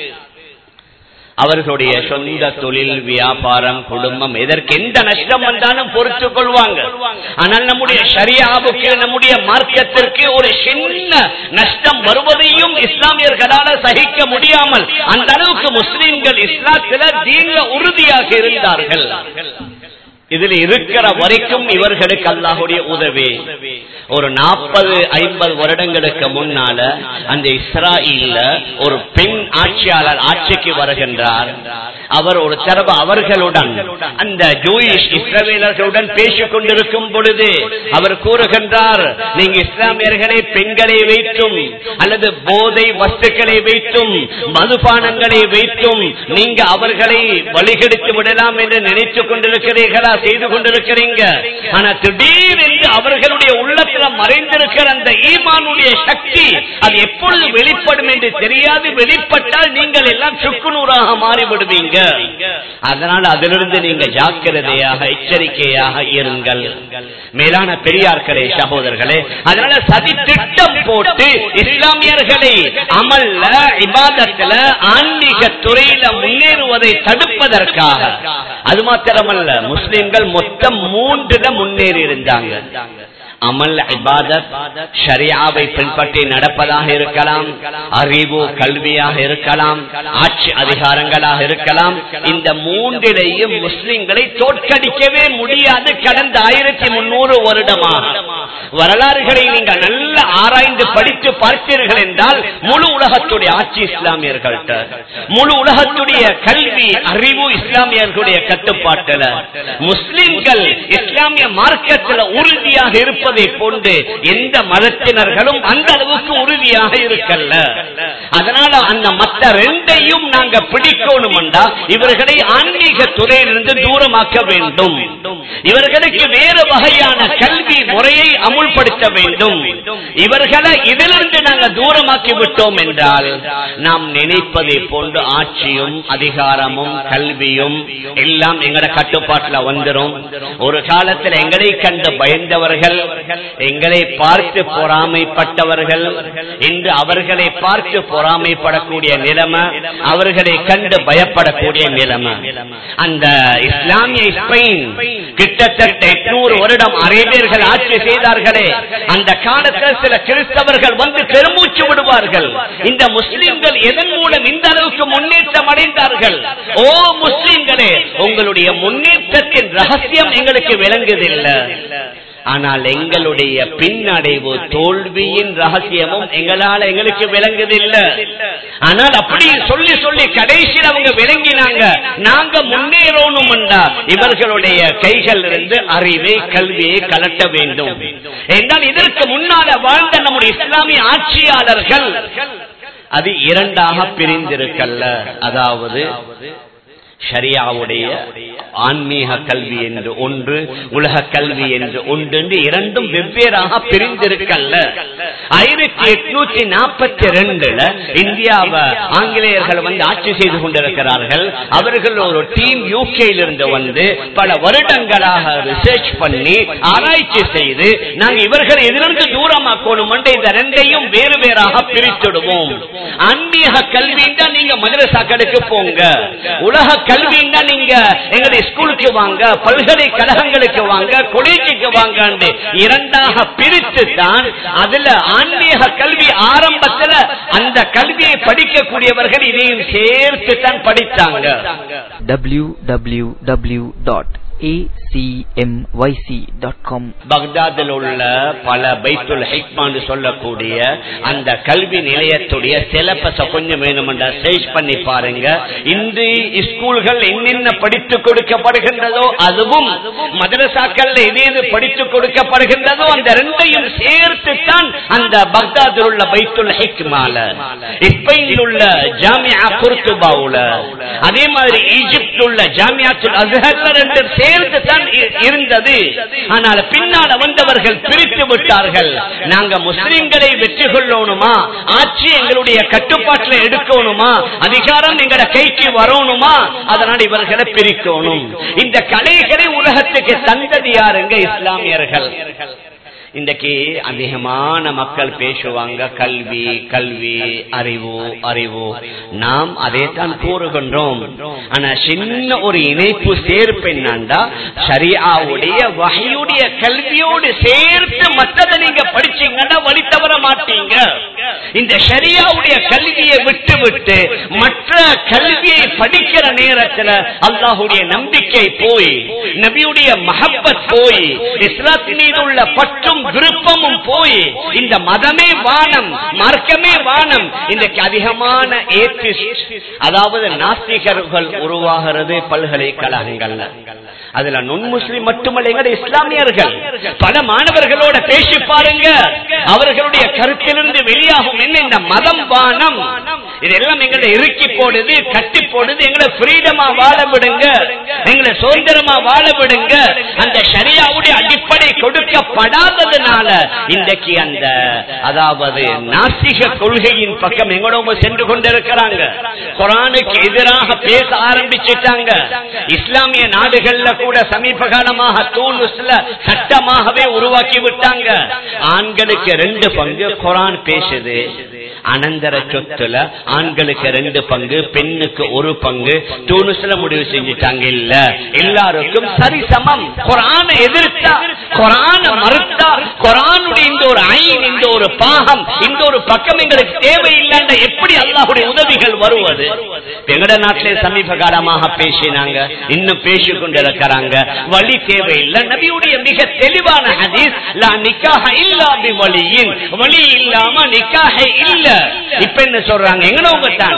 அவர்களுடைய சொந்த தொழில் வியாபாரம் குடும்பம் எதற்கு எந்த நஷ்டம் வந்தாலும் பொறுத்துக் கொள்வாங்க ஆனால் நம்முடைய ஷரியாவுக்கு நம்முடைய மார்க்கத்திற்கு ஒரு சின்ன நஷ்டம் வருவதையும் இஸ்லாமியர்களால சகிக்க முடியாமல் அந்த அளவுக்கு முஸ்லிம்கள் இஸ்லாத்தில தீன்ல உறுதியாக இருந்தார்கள் இதில் இருக்கிற வரைக்கும் இவர்களுக்கு அல்லாஹுடைய உதவி ஒரு நாற்பது ஐம்பது வருடங்களுக்கு முன்னால அந்த இஸ்ராயில்ல ஒரு பெண் ஆட்சியாளர் ஆட்சிக்கு வருகின்றார் அவர் ஒரு தரவு அவர்களுடன் அந்த ஜூயிஷ் இஸ்ரவேலர்களுடன் பேசிக் கொண்டிருக்கும் பொழுது அவர் கூறுகின்றார் நீங்க இஸ்லாமியர்களை பெண்களை வைத்தும் அல்லது போதை வஸ்துக்களை வைத்தும் மதுபானங்களை வைத்தும் நீங்க அவர்களை வழிகெடுத்து விடலாம் என்று நினைத்துக் கொண்டிருக்கிறீர்களா செய்து கொண்டிருக்கிறீங்க ஆனா திடீரென்று அவர்களுடைய உள்ளத்துல மறைந்திருக்கிற அந்த ஈமானுடைய சக்தி அது எப்பொழுது வெளிப்படும் என்று தெரியாது வெளிப்பட்டால் நீங்கள் எல்லாம் சுக்குநூறாக மாறிவிடுவீங்க அதனால் அதிலிருந்து நீங்க ஜாக்கிரதையாக எச்சரிக்கையாக இருங்கள் மேலான பெரியார்களே சகோதரர்களே அதனால சதி திட்டம் போட்டு இஸ்லாமியர்களை அமல்ல இபாதத்துல ஆன்மீக துறையில முன்னேறுவதை தடுப்பதற்காக அது மாத்திரமல்ல முஸ்லிம்கள் மொத்தம் மூன்றுல முன்னேறி இருந்தாங்க அமல் இபாதத் ஷரியாவை பின்பற்றி நடப்பதாக இருக்கலாம் அறிவு கல்வியாக இருக்கலாம் ஆட்சி அதிகாரங்களாக இருக்கலாம் இந்த மூன்றிலையும் முஸ்லிம்களை தோற்கடிக்கவே முடியாது கடந்த ஆயிரத்தி முன்னூறு வருடமாக வரலாறுகளை நீங்கள் நல்ல ஆராய்ந்து படித்து பார்த்தீர்கள் என்றால் முழு உலகத்துடைய ஆட்சி இஸ்லாமியர்கள்ட்ட முழு உலகத்துடைய கல்வி அறிவு இஸ்லாமியர்களுடைய கட்டுப்பாட்டில் முஸ்லிம்கள் இஸ்லாமிய மார்க்கத்தில் உறுதியாக இருப்பதை போன்று எந்த மதத்தினர்களும் அந்த அளவுக்கு உறுதியாக இருக்கல்ல அதனால அந்த மற்ற ரெண்டையும் நாங்க பிடிக்கணும் இவர்களை ஆன்மீக துறையிலிருந்து தூரமாக்க வேண்டும் இவர்களுக்கு வேறு வகையான கல்வி முறையை அமுல்படுத்த வேண்டும் இவர்களை இதிலிருந்து நாங்கள் தூரமாக்கி விட்டோம் என்றால் நாம் நினைப்பதை போன்று ஆட்சியும் அதிகாரமும் கல்வியும் எல்லாம் எங்கட கட்டுப்பாட்டில் வந்துடும் ஒரு காலத்தில் எங்களை கண்டு பயந்தவர்கள் எங்களை பார்த்து பொறாமைப்பட்டவர்கள் இன்று அவர்களை பார்த்து பொறாமைப்படக்கூடிய நிலைமை அவர்களை கண்டு பயப்படக்கூடிய நிலைமை அந்த இஸ்லாமிய ஸ்பெயின் கிட்டத்தட்ட எட்நூறு வருடம் அரேபியர்கள் ஆட்சி செய்தார்களே அந்த காலத்தில் சில கிறிஸ்தவர்கள் வந்து பெருமூச்சு விடுவார்கள் இந்த முஸ்லிம்கள் எதன் மூலம் இந்த அளவுக்கு முன்னேற்றம் அடைந்தார்கள் ஓ முஸ்லிம்களே உங்களுடைய முன்னேற்றத்தின் ரகசியம் எங்களுக்கு விளங்குதில்லை ஆனால் எங்களுடைய பின்னடைவு தோல்வியின் ரகசியமும் எங்களால் எங்களுக்கு விளங்குதில்லை ஆனால் அப்படி சொல்லி சொல்லி கடைசியில் அவங்க விளங்கினாங்க நாங்க முன்னேறணும் இவர்களுடைய கைகள் இருந்து அறிவை கல்வியை கலட்ட வேண்டும் என்றால் இதற்கு முன்னால வாழ்ந்த நம்முடைய இஸ்லாமிய ஆட்சியாளர்கள் அது இரண்டாக பிரிந்திருக்கல்ல அதாவது ஷரியாவுடைய ஆன்மீக கல்வி என்று ஒன்று உலக கல்வி என்று ஒன்று என்று இரண்டும் வெவ்வேறாக பிரிந்திருக்கல்ல ஆயிரத்தி எட்நூத்தி நாற்பத்தி ரெண்டுல இந்தியாவை ஆங்கிலேயர்கள் வந்து ஆட்சி செய்து கொண்டிருக்கிறார்கள் அவர்கள் ஒரு டீம் யூகேயிலிருந்து வந்து பல வருடங்களாக ரிசர்ச் பண்ணி ஆராய்ச்சி செய்து நாங்க இவர்களை எதிலிருந்து தூரமாக்கணும் இந்த ரெண்டையும் வேறு வேறாக பிரித்துடுவோம் ஆன்மீக கல்வி நீங்க மதரசாக்களுக்கு போங்க உலக கல்வின்னா நீங்க எங்களுடைய ஸ்கூலுக்கு வாங்க பல்கலைக்கழகங்களுக்கு வாங்க கொலேஜுக்கு வாங்க இரண்டாக பிரித்து தான் அதுல ஆன்மீக கல்வி ஆரம்பத்துல அந்த கல்வியை படிக்கக்கூடியவர்கள் இதையும் சேர்த்து தான் படித்தாங்க www.acmyc acmyc.com பக்தாதில் உள்ள பல பைத்துல் ஹிக்மான்னு சொல்லக்கூடிய அந்த கல்வி நிலையத்துடைய சிலபஸ கொஞ்சம் வேணுமென்றா சர்ச் பண்ணி பாருங்க இன்று ஸ்கூல்கள் என்னென்ன படித்துக் கொடுக்கப்படுகின்றதோ அதுவும் மதரசாக்கள்ல எது படித்துக் கொடுக்கப்படுகின்றதோ அந்த ரெண்டையும் சேர்த்து தான் அந்த பக்தாதில் உள்ள பைத்துல் ஹிக்மால இஸ்பெயினில் உள்ள ஜாமியா குர்துபாவுல அதே மாதிரி ஈஜிப்ட் உள்ள ஜாமியாத்துல் அஸ்ஹர்ல ரெண்டும் சேர்த்து தான் இ- இருந்தது ஆனால் பின்னால வந்தவர்கள் பிரித்து விட்டார்கள் நாங்க முஸ்லிம்களை வெற்றி கொள்ளணுமா ஆட்சி எங்களுடைய கட்டுப்பாட்டில் எடுக்கணுமா அதிகாரம் எங்கட கைக்கு வரணுமா அதனால் இவர்களை பிரிக்கணும் இந்த கலைகளை உலகத்துக்கு தந்தது யாருங்க இஸ்லாமியர்கள் இன்றைக்கு அதிகமான மக்கள் பேசுவாங்க கல்வி கல்வி அறிவு அறிவு நாம் அதை தான் கூறுகின்றோம் ஆனா சின்ன ஒரு இணைப்பு சேர்ப்பு என்னண்டா சரியாவுடைய வகையுடைய கல்வியோடு சேர்த்து மற்றதை நீங்க படிச்சீங்கன்னா வழி தவற மாட்டீங்க இந்த ஷரியாவுடைய கல்வியை விட்டு விட்டு மற்ற கல்வியை படிக்கிற நேரத்துல அல்லாஹுடைய நம்பிக்கை போய் நபியுடைய மஹப்பத் போய் இஸ்லாத்தின் மீது உள்ள பற்றும் விருப்பமும் போய் இந்த மதமே வானம் மார்க்கமே வானம் இன்றைக்கு அதிகமான atheist, அதாவது நாஸ்திகர்கள் உருவாகிறது பல்கலைக்கழகங்கள்ல அதுல நுண் முஸ்லிம் மட்டுமல்ல எங்கட இஸ்லாமியர்கள் பல மாணவர்களோட பேசி பாருங்க அவர்களுடைய கருத்திலிருந்து வெளியாகும் என்ன இந்த மதம் வானம் இதெல்லாம் எங்களை இறுக்கி போடுது கட்டி போடுது எங்களை ஃப்ரீடமா வாழ விடுங்க எங்களை சுதந்திரமா வாழ விடுங்க அந்த ஷரியாவுடைய அடிப்படை கொடுக்கப்படாததுனால இன்றைக்கு அந்த அதாவது நாசிக கொள்கையின் பக்கம் எங்களோட சென்று கொண்டிருக்கிறாங்க குரானுக்கு எதிராக பேச ஆரம்பிச்சிட்டாங்க இஸ்லாமிய நாடுகள்ல கூட சமீப காலமாக தூணுஸ்ல சட்டமாகவே உருவாக்கி விட்டாங்க ஆண்களுக்கு ரெண்டு பங்கு குரான் பேசுது அனந்தர சொத்துல ஆண்களுக்கு ரெண்டு பங்கு பெண்ணுக்கு ஒரு பங்கு தூணுஸ்ல முடிவு செஞ்சுட்டாங்க இல்ல எல்லாருக்கும் சரி சமம் குரான எதிர்த்தா குரான மறுத்தா குரானுடைய இந்த ஒரு ஐன் இந்த ஒரு பாகம் இந்த ஒரு பக்கம் எங்களுக்கு தேவையில்லைன்ற எப்படி அல்லாஹுடைய உதவிகள் வருவது எங்கட நாட்டிலே சமீப காலமாக பேசினாங்க இன்னும் பேசிக் கொண்டிருக்கிறாங்க வழி தேவையில்லை நபியுடைய மிக தெளிவான ஹதீஸ் லா நிக்காஹ இல்லா பி வலியின் வழி இல்லாம நிக்காஹ இல்ல இப்ப என்ன சொல்றாங்க எங்கனவங்க தான்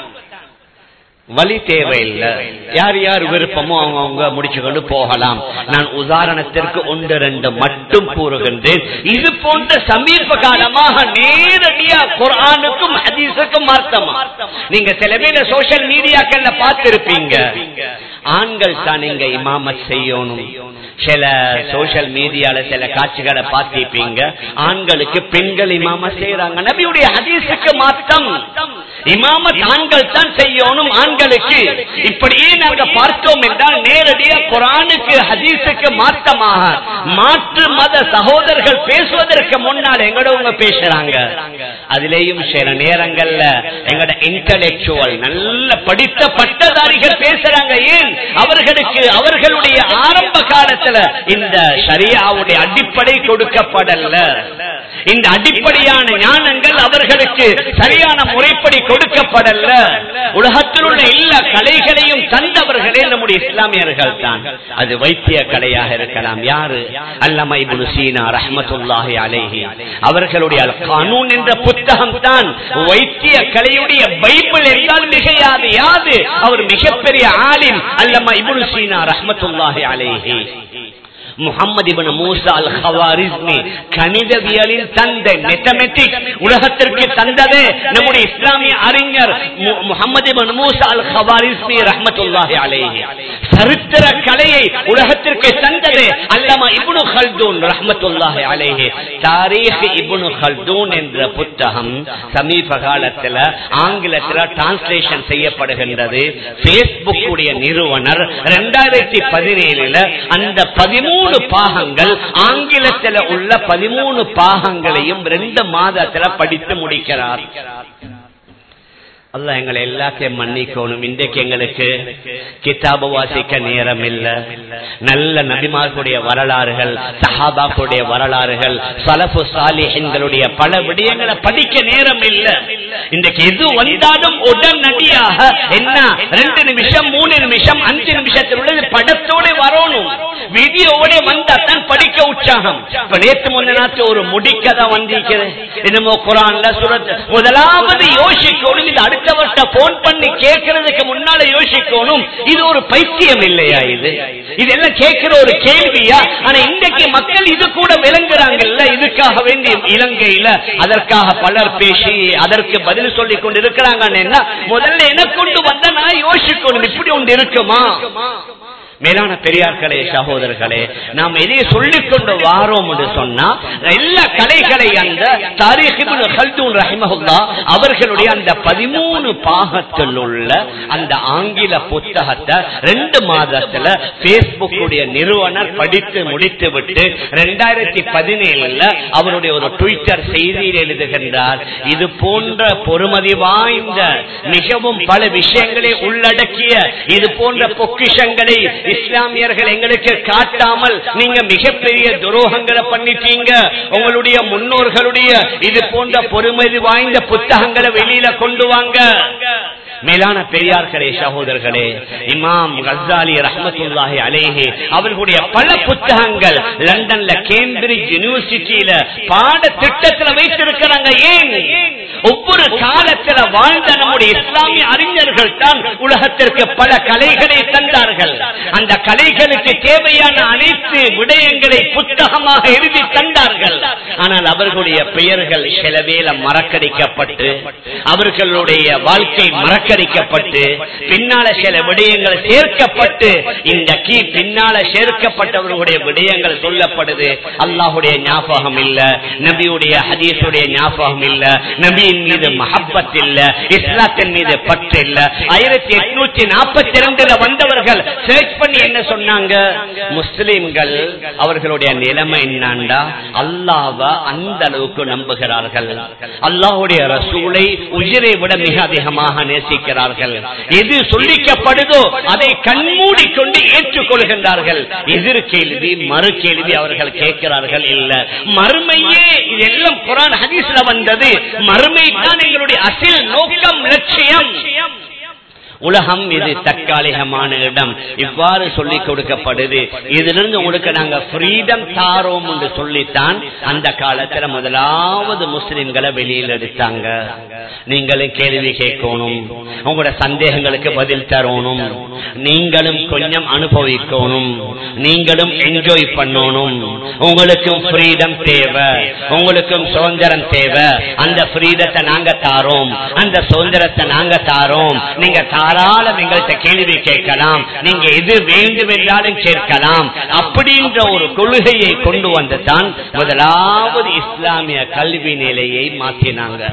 வழி தேவையில்லை யார் யார் விருப்பமோ அவங்க அவங்க முடிச்சு கொண்டு போகலாம் நான் உதாரணத்திற்கு ஒன்று ரெண்டு மட்டும் கூறுகின்றேன் இது போன்ற சமீப காலமாக நேரடியா குரானுக்கும் ஹதீஸுக்கும் அர்த்தமா நீங்க சில பேர் சோசியல் மீடியாக்கள்ல பார்த்திருப்பீங்க ஆண்கள் தான் இங்க இமாமத் செய்யணும் சில சோசியல் மீடியால சில காட்சிகளை பார்த்திருப்பீங்க ஆண்களுக்கு பெண்கள் இமாம செய்யறாங்க நபியுடைய ஹதீஸுக்கு மாத்தம் இமாமத் ஆண்கள் தான் செய்யணும் ஆண்களுக்கு இப்படியே நாங்க பார்த்தோம் என்றால் நேரடியா குரானுக்கு ஹதீஸுக்கு மாற்றமாக மாற்று மத சகோதரர்கள் பேசுவதற்கு முன்னால் எங்களவங்க பேசுறாங்க அதிலேயும் சில நேரங்கள்ல எங்கட இன்டலெக்சுவல் நல்ல படித்த பட்டதாரிகள் பேசுறாங்க ஏன் அவர்களுக்கு அவர்களுடைய ஆரம்ப காலத்துல இந்த ஷரியாவுடைய அடிப்படை கொடுக்கப்படல இந்த அடிப்படையான ஞானங்கள் அவர்களுக்கு சரியான முறைப்படி கொடுக்கப்படல உலகத்தில் உள்ள எல்லா கலைகளையும் தந்தவர்களே நம்முடைய இஸ்லாமியர்கள் தான் அது வைத்திய கலையாக இருக்கலாம் யாரு அல்லமா இப்னு சீனா ரஹ்மத்துல்லாஹி அலைஹி அவர்களுடைய அல் கானூன் என்ற புத்தகம் தான் வைத்திய கலையுடைய பைபிள் என்றால் மிகையாது யாது அவர் மிகப்பெரிய ஆலிம் அல்லமா இப்னு சீனா ரஹ்மத்துல்லாஹி அலைஹி முகமது இபன் மூசா அல் ஹவாரிஸ்மி கணிதவியலின் தந்தை மெத்தமெட்டிக்ஸ் உலகத்திற்கு தந்ததே நம்முடைய இஸ்லாமிய அறிஞர் மு- முகமது இபன் மூசா அல் ஹவாரிஸ்மி ரஹ்மத்துல்லாஹி அலைஹி சரித்திர கலையை உலகத்திற்கு தந்ததே அல்லமா இப்னு ஹல்தூன் ரஹ்மத்துல்லாஹி அலைஹி தாரீஹ் இப்னு ஹல்தூன் என்ற புத்தகம் சமீப காலத்துல ஆங்கிலத்துல டிரான்ஸ்லேஷன் செய்யப்படுகின்றது பேஸ்புக் உடைய நிறுவனர் இரண்டாயிரத்தி பதினேழுல அந்த பதிமூணு பாகங்கள் ஆங்கிலத்துல உள்ள பதிமூணு பாகங்களையும் ரெண்டு மாதத்துல படித்து முடிக்கிறார் அல்லாஹ் எங்களை எல்லாத்தையும் மன்னிக்கணும் இன்றைக்கு எங்களுக்கு கிதாப வாசிக்க நேரம் இல்ல நல்ல நபிமார்களுடைய வரலாறுகள் சஹாபாக்களுடைய வரலாறுகள் சலஃபு சாலிஹின்களுடைய பல விடயங்களை படிக்க நேரம் இல்ல இன்றைக்கு எது வந்தாலும் உடனடியாக என்ன ரெண்டு நிமிஷம் மூணு நிமிஷம் அஞ்சு நிமிஷத்தினுடைய படத்தோட வரணும் வீடியோட வந்தா தான் படிக்க உற்சாகம் இப்ப நேத்து முந்த நாத்து ஒரு முடிக்கதை வந்திருக்கிறது என்னமோ குரான்ல சுரத் முதலாவது யோசிக்கணும் இது அடுத்தவர்கிட்ட போன் பண்ணி கேட்கறதுக்கு முன்னால யோசிக்கணும் இது ஒரு பைத்தியம் இல்லையா இது இதெல்லாம் கேட்கிற ஒரு கேள்வியா ஆனா இன்றைக்கு மக்கள் இது கூட விளங்குறாங்கல்ல இதுக்காக வேண்டி இலங்கையில அதற்காக பலர் பேசி அதற்கு பதில் சொல்லிக் கொண்டு இருக்கிறாங்கன்னா முதல்ல எனக்கு கொண்டு வந்தா நான் யோசிக்கணும் இப்படி ஒன்று இருக்குமா மேலான பெரியார்களே சகோதரர்களே நாம் எதையை சொல்லிக் கொண்டு வாரோம் என்று சொன்னா எல்லா கலைகளை அந்த ரஹிமஹுல்லா அவர்களுடைய அந்த பதிமூணு பாகத்தில் உள்ள அந்த ஆங்கில புத்தகத்தை ரெண்டு மாதத்துல பேஸ்புக் நிறுவனர் படித்து முடித்து விட்டு ரெண்டாயிரத்தி பதினேழுல அவருடைய ஒரு ட்விட்டர் செய்தியில் எழுதுகின்றார் இது போன்ற பொறுமதி வாய்ந்த மிகவும் பல விஷயங்களை உள்ளடக்கிய இது போன்ற பொக்கிஷங்களை இஸ்லாமியர்கள் எங்களுக்கு காட்டாமல் நீங்க மிகப்பெரிய துரோகங்களை பண்ணிட்டீங்க உங்களுடைய முன்னோர்களுடைய இது போன்ற பொறுமதி வாய்ந்த புத்தகங்களை வெளியில கொண்டு வாங்க மேலான பெரியார்களே சகோதரர்களே இமாம் கசாலி ரஹமத்துல்லாஹி அலேஹே அவர்களுடைய பல புத்தகங்கள் லண்டன்ல கேம்பிரிட்ஜ் யூனிவர்சிட்டியில பாட திட்டத்தில் வைத்திருக்கிறாங்க ஏன் ஒவ்வொரு காலத்துல வாழ்ந்த நம்முடைய இஸ்லாமிய அறிஞர்கள் தான் உலகத்திற்கு பல கலைகளை தந்தார்கள் அந்த கலைகளுக்கு தேவையான அனைத்து விடயங்களை புத்தகமாக எழுதி தந்தார்கள் ஆனால் அவர்களுடைய பெயர்கள் சிலவேல மறக்கடிக்கப்பட்டு அவர்களுடைய வாழ்க்கை மறக்கடிக்கப்பட்டு பின்னால சில விடயங்கள் சேர்க்கப்பட்டு இந்த கீ பின்னால சேர்க்கப்பட்டவர்களுடைய விடயங்கள் சொல்லப்படுது அல்லாஹுடைய ஞாபகம் இல்ல நபியுடைய ஹதீஸுடைய ஞாபகம் இல்ல நபியின் மீது மஹப்பத் இல்ல இஸ்லாத்தின் மீது பற்று இல்ல ஆயிரத்தி எட்நூத்தி நாற்பத்தி ரெண்டுல வந்தவர்கள் சர்ச் பண்ணி என்ன சொன்னாங்க முஸ்லிம்கள் அவர்களுடைய நிலைமை என்னண்டா அல்லாவ அந்த அளவுக்கு நம்புகிறார்கள் அல்லாஹுடைய ரசூலை உயிரை விட மிக அதிகமாக நேசிக்கிறார்கள் எது சொல்லிக்கப்படுதோ அதை கண்மூடி கொண்டு ஏற்றுக்கொள்கின்றார்கள் எதிர் கேள்வி மறு கேள்வி அவர்கள் கேட்கிறார்கள் இல்ல மறுமையே இதெல்லாம் குரான் ஹதீஸ்ல வந்தது மறுமை தான் எங்களுடைய அசில் நோக்கம் லட்சியம் உலகம் இது தற்காலிகமான இடம் இவ்வாறு சொல்லிக் கொடுக்கப்படுது இதிலிருந்து உங்களுக்கு நாங்க ஃப்ரீடம் தாரோம் என்று சொல்லித்தான் அந்த காலத்துல முதலாவது முஸ்லிம்களை வெளியில் எடுத்தாங்க நீங்களும் கேள்வி கேட்கணும் உங்களோட சந்தேகங்களுக்கு பதில் தரணும் நீங்களும் கொஞ்சம் அனுபவிக்கணும் நீங்களும் என்ஜாய் பண்ணணும் உங்களுக்கும் ஃப்ரீடம் தேவை உங்களுக்கும் சுதந்திரம் தேவை அந்த ஃப்ரீடத்தை நாங்க தாரோம் அந்த சுதந்திரத்தை நாங்க தாரோம் நீங்க தாராளம் எங்கள்கிட்ட கேள்வி கேட்கலாம் நீங்க எது வேண்டும் என்றாலும் கேட்கலாம் அப்படின்ற ஒரு கொள்கையை கொண்டு வந்து தான் முதலாவது இஸ்லாமிய கல்வி நிலையை மாற்றினாங்க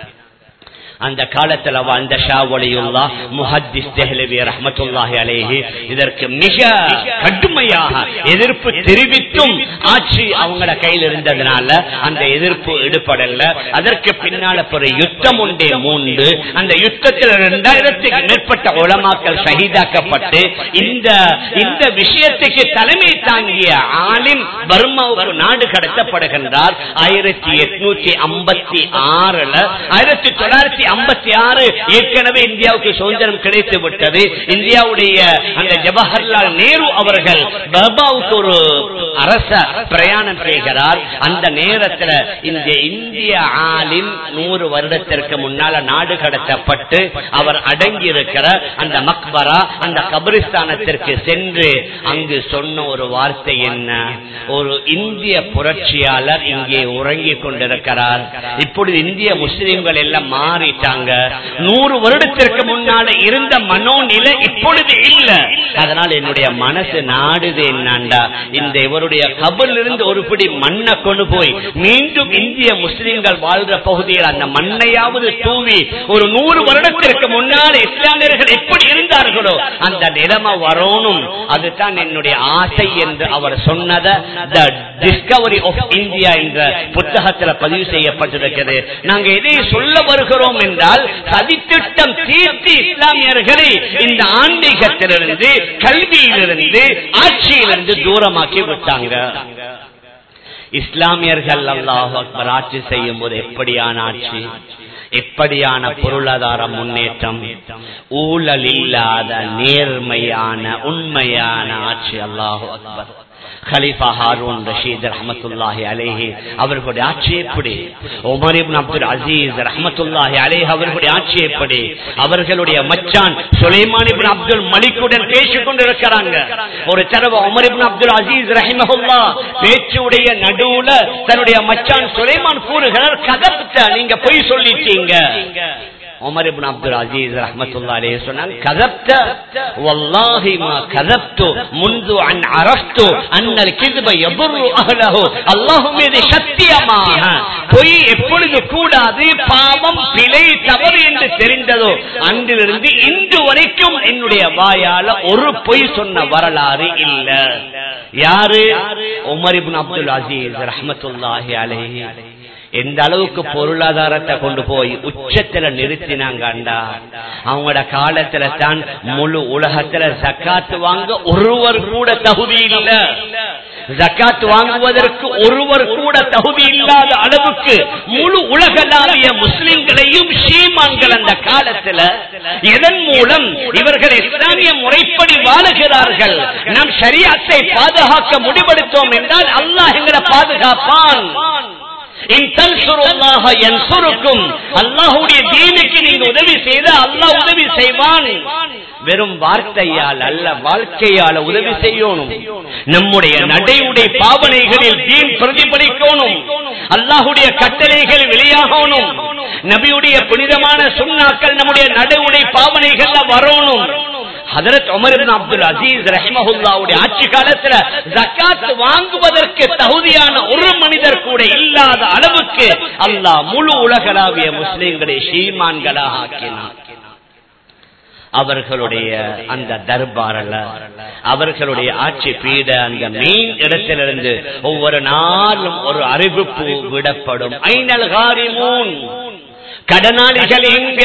அந்த காலத்துல வாழ்ந்த ஷா ஒலியுல்லா முஹத்திஸ் தெஹ்லவி ரஹமத்துல்லாஹி அலேஹி இதற்கு மிக கடுமையாக எதிர்ப்பு தெரிவித்தும் ஆட்சி அவங்கள கையில் இருந்ததுனால அந்த எதிர்ப்பு ஈடுபடல அதற்கு பின்னால ஒரு யுத்தம் உண்டே மூண்டு அந்த யுத்தத்தில் இரண்டாயிரத்துக்கு மேற்பட்ட உலமாக்கள் ஷஹீதாக்கப்பட்டு இந்த இந்த விஷயத்துக்கு தலைமை தாங்கிய ஆலிம் பர்மாவுக்கு நாடு கடத்தப்படுகின்றார் ஆயிரத்தி எட்நூத்தி ஐம்பத்தி ஆறுல ஆயிரத்தி தொள்ளாயிரத்தி ஐம்பத்தி ஆறு ஏற்கனவே இந்தியாவுக்கு சுதந்திரம் கிடைத்து விட்டது இந்தியாவுடைய அந்த ஜவஹர்லால் நேரு அவர்கள் பர்மாவுக்கு ஒரு அரச பிரயாணம் செய்கிறார் அந்த நேரத்தில் இந்த இந்திய ஆலிம் நூறு வருடத்திற்கு முன்னால நாடு கடத்தப்பட்டு அவர் அடங்கி இருக்கிற அந்த மக்பரா அந்த கபிரிஸ்தானத்திற்கு சென்று அங்கு சொன்ன ஒரு வார்த்தை என்ன ஒரு இந்திய புரட்சியாளர் இங்கே உறங்கிக் கொண்டிருக்கிறார் இப்பொழுது இந்திய முஸ்லிம்கள் எல்லாம் மாறிட்டாங்க நூறு வருடத்திற்கு முன்னால இருந்த மனோநிலை இப்பொழுது இல்ல அதனால் என்னுடைய மனசு நாடுது என்னாண்டா இந்த இவருடைய கபல் இருந்து ஒரு பிடி மண்ணை கொண்டு போய் மீண்டும் இந்திய முஸ்லிம்கள் வாழ்ற பகுதியில் அந்த மண்ணையாவது தூவி ஒரு நூறு வருடத்திற்கு முன்னால் இஸ்லாமியர்கள் எப்படி இருந்தார்களோ அந்த நிலைமை வரணும் அதுதான் என்னுடைய ஆசை என்று அவர் சொன்னத த டிஸ்கவரி ஆஃப் இந்தியா என்ற புத்தகத்தில் பதிவு செய்யப்பட்டிருக்கிறது நாங்க எதை சொல்ல வருகிறோம் என்றால் சதித்திட்டம் தீர்த்து இஸ்லாமியர்களை இந்த ஆன்மீகத்திலிருந்து கல்வியிலிருந்து ஆட்சியிலிருந்து தூரமாக்கி விட்டாங்க இஸ்லாமியர்கள் அல்லாஹ் அக்பர் ஆட்சி செய்யும் போது எப்படியான ஆட்சி எப்படியான பொருளாதார முன்னேற்றம் ஊழல் இல்லாத நேர்மையான உண்மையான ஆட்சி அல்லாஹு அக்பர் கலிஃபா ஹாரூன் ரஷீத் ரஹமத்துல்லாஹி அலேஹி அவர்களுடைய ஆட்சி எப்படி உமர் இப்னு அப்துல் அசீஸ் ரஹமத்துல்லாஹி அலேஹி அவர்களுடைய ஆட்சி எப்படி அவர்களுடைய மச்சான் சுலைமான் இப்னு அப்துல் மலிக்குடன் பேசிக் கொண்டிருக்கிறாங்க ஒரு தடவை உமர் இப்னு அப்துல் அசீஸ் ரஹிமஹுல்லா பேச்சுடைய நடுவுல தன்னுடைய மச்சான் சுலைமான் கூறுகிறார் கதப்த நீங்க பொய் சொல்லிட்டீங்க உமர் இப்னு அப்துல் அசீஸ் ரஹ்மத்துல்லாஹி அலைஹி சொன்னாங்க கதப்த வல்லாஹி மா கதப்து முந்து அன் அரஸ்து அன்னல் கிذب يضر اهله அல்லாஹ் மீது சத்தியமாக பொய் எப்பொழுது கூடாது பாவம் பிழை தவறு என்று தெரிந்ததோ அன்றிலிருந்து இன்று வரைக்கும் என்னுடைய வாயால ஒரு பொய் சொன்ன வரலாறு இல்ல யாரு உமர் இப்னு அப்துல் அசீஸ் ரஹ்மத்துல்லாஹி அலைஹி எந்த அளவுக்கு பொருளாதாரத்தை கொண்டு போய் உச்சத்துல நிறுத்தினாங்கண்டா அவங்களோட காலத்துல தான் முழு உலகத்துல ஜக்காத்து வாங்க ஒருவர் கூட தகுதி இல்ல ஜக்காத் வாங்குவதற்கு ஒருவர் கூட தகுதி இல்லாத அளவுக்கு முழு உலகளாவிய முஸ்லிம்களையும் ஷீமான்கள் அந்த காலத்துல எதன் மூலம் இவர்கள் இஸ்லாமிய முறைப்படி வாழுகிறார்கள் நாம் ஷரியாத்தை பாதுகாக்க முடிவெடுத்தோம் என்றால் அல்லாஹ் எங்களை பாதுகாப்பான் அல்லாஹுடைய தீனுக்கு நீங்க உதவி செய்த அல்லாஹ் உதவி செய்வான் வெறும் வார்த்தையால் அல்ல வாழ்க்கையால உதவி செய்யணும் நம்முடைய நடையுடைய பாவனைகளில் தீன் பிரதிபலிக்கணும் அல்லாஹுடைய கட்டளைகள் வெளியாகணும் நபியுடைய புனிதமான சுண்ணாக்கள் நம்முடைய நடையுடைய பாவனைகள்ல வரணும் Hazrat Umar ibn Abdul Aziz ரஹ்மஹுல்லாவுடைய ஆட்சி காலத்துல ஜக்காத் வாங்குவதற்கு தகுதியான ஒரு மனிதர் கூட இல்லாத அளவுக்கு அல்லாஹ் முழு உலகளாவிய முஸ்லிம்களை ஷீமான்களாக ஆக்கினார் அவர்களுடைய அந்த தர்பாரில் அவர்களுடைய ஆட்சி பீட அந்த மெயின் இடத்திலிருந்து ஒவ்வொரு நாளும் ஒரு அறிவிப்பு விடப்படும் ஐநல் காரிமூன் கடனாளிகள் எங்க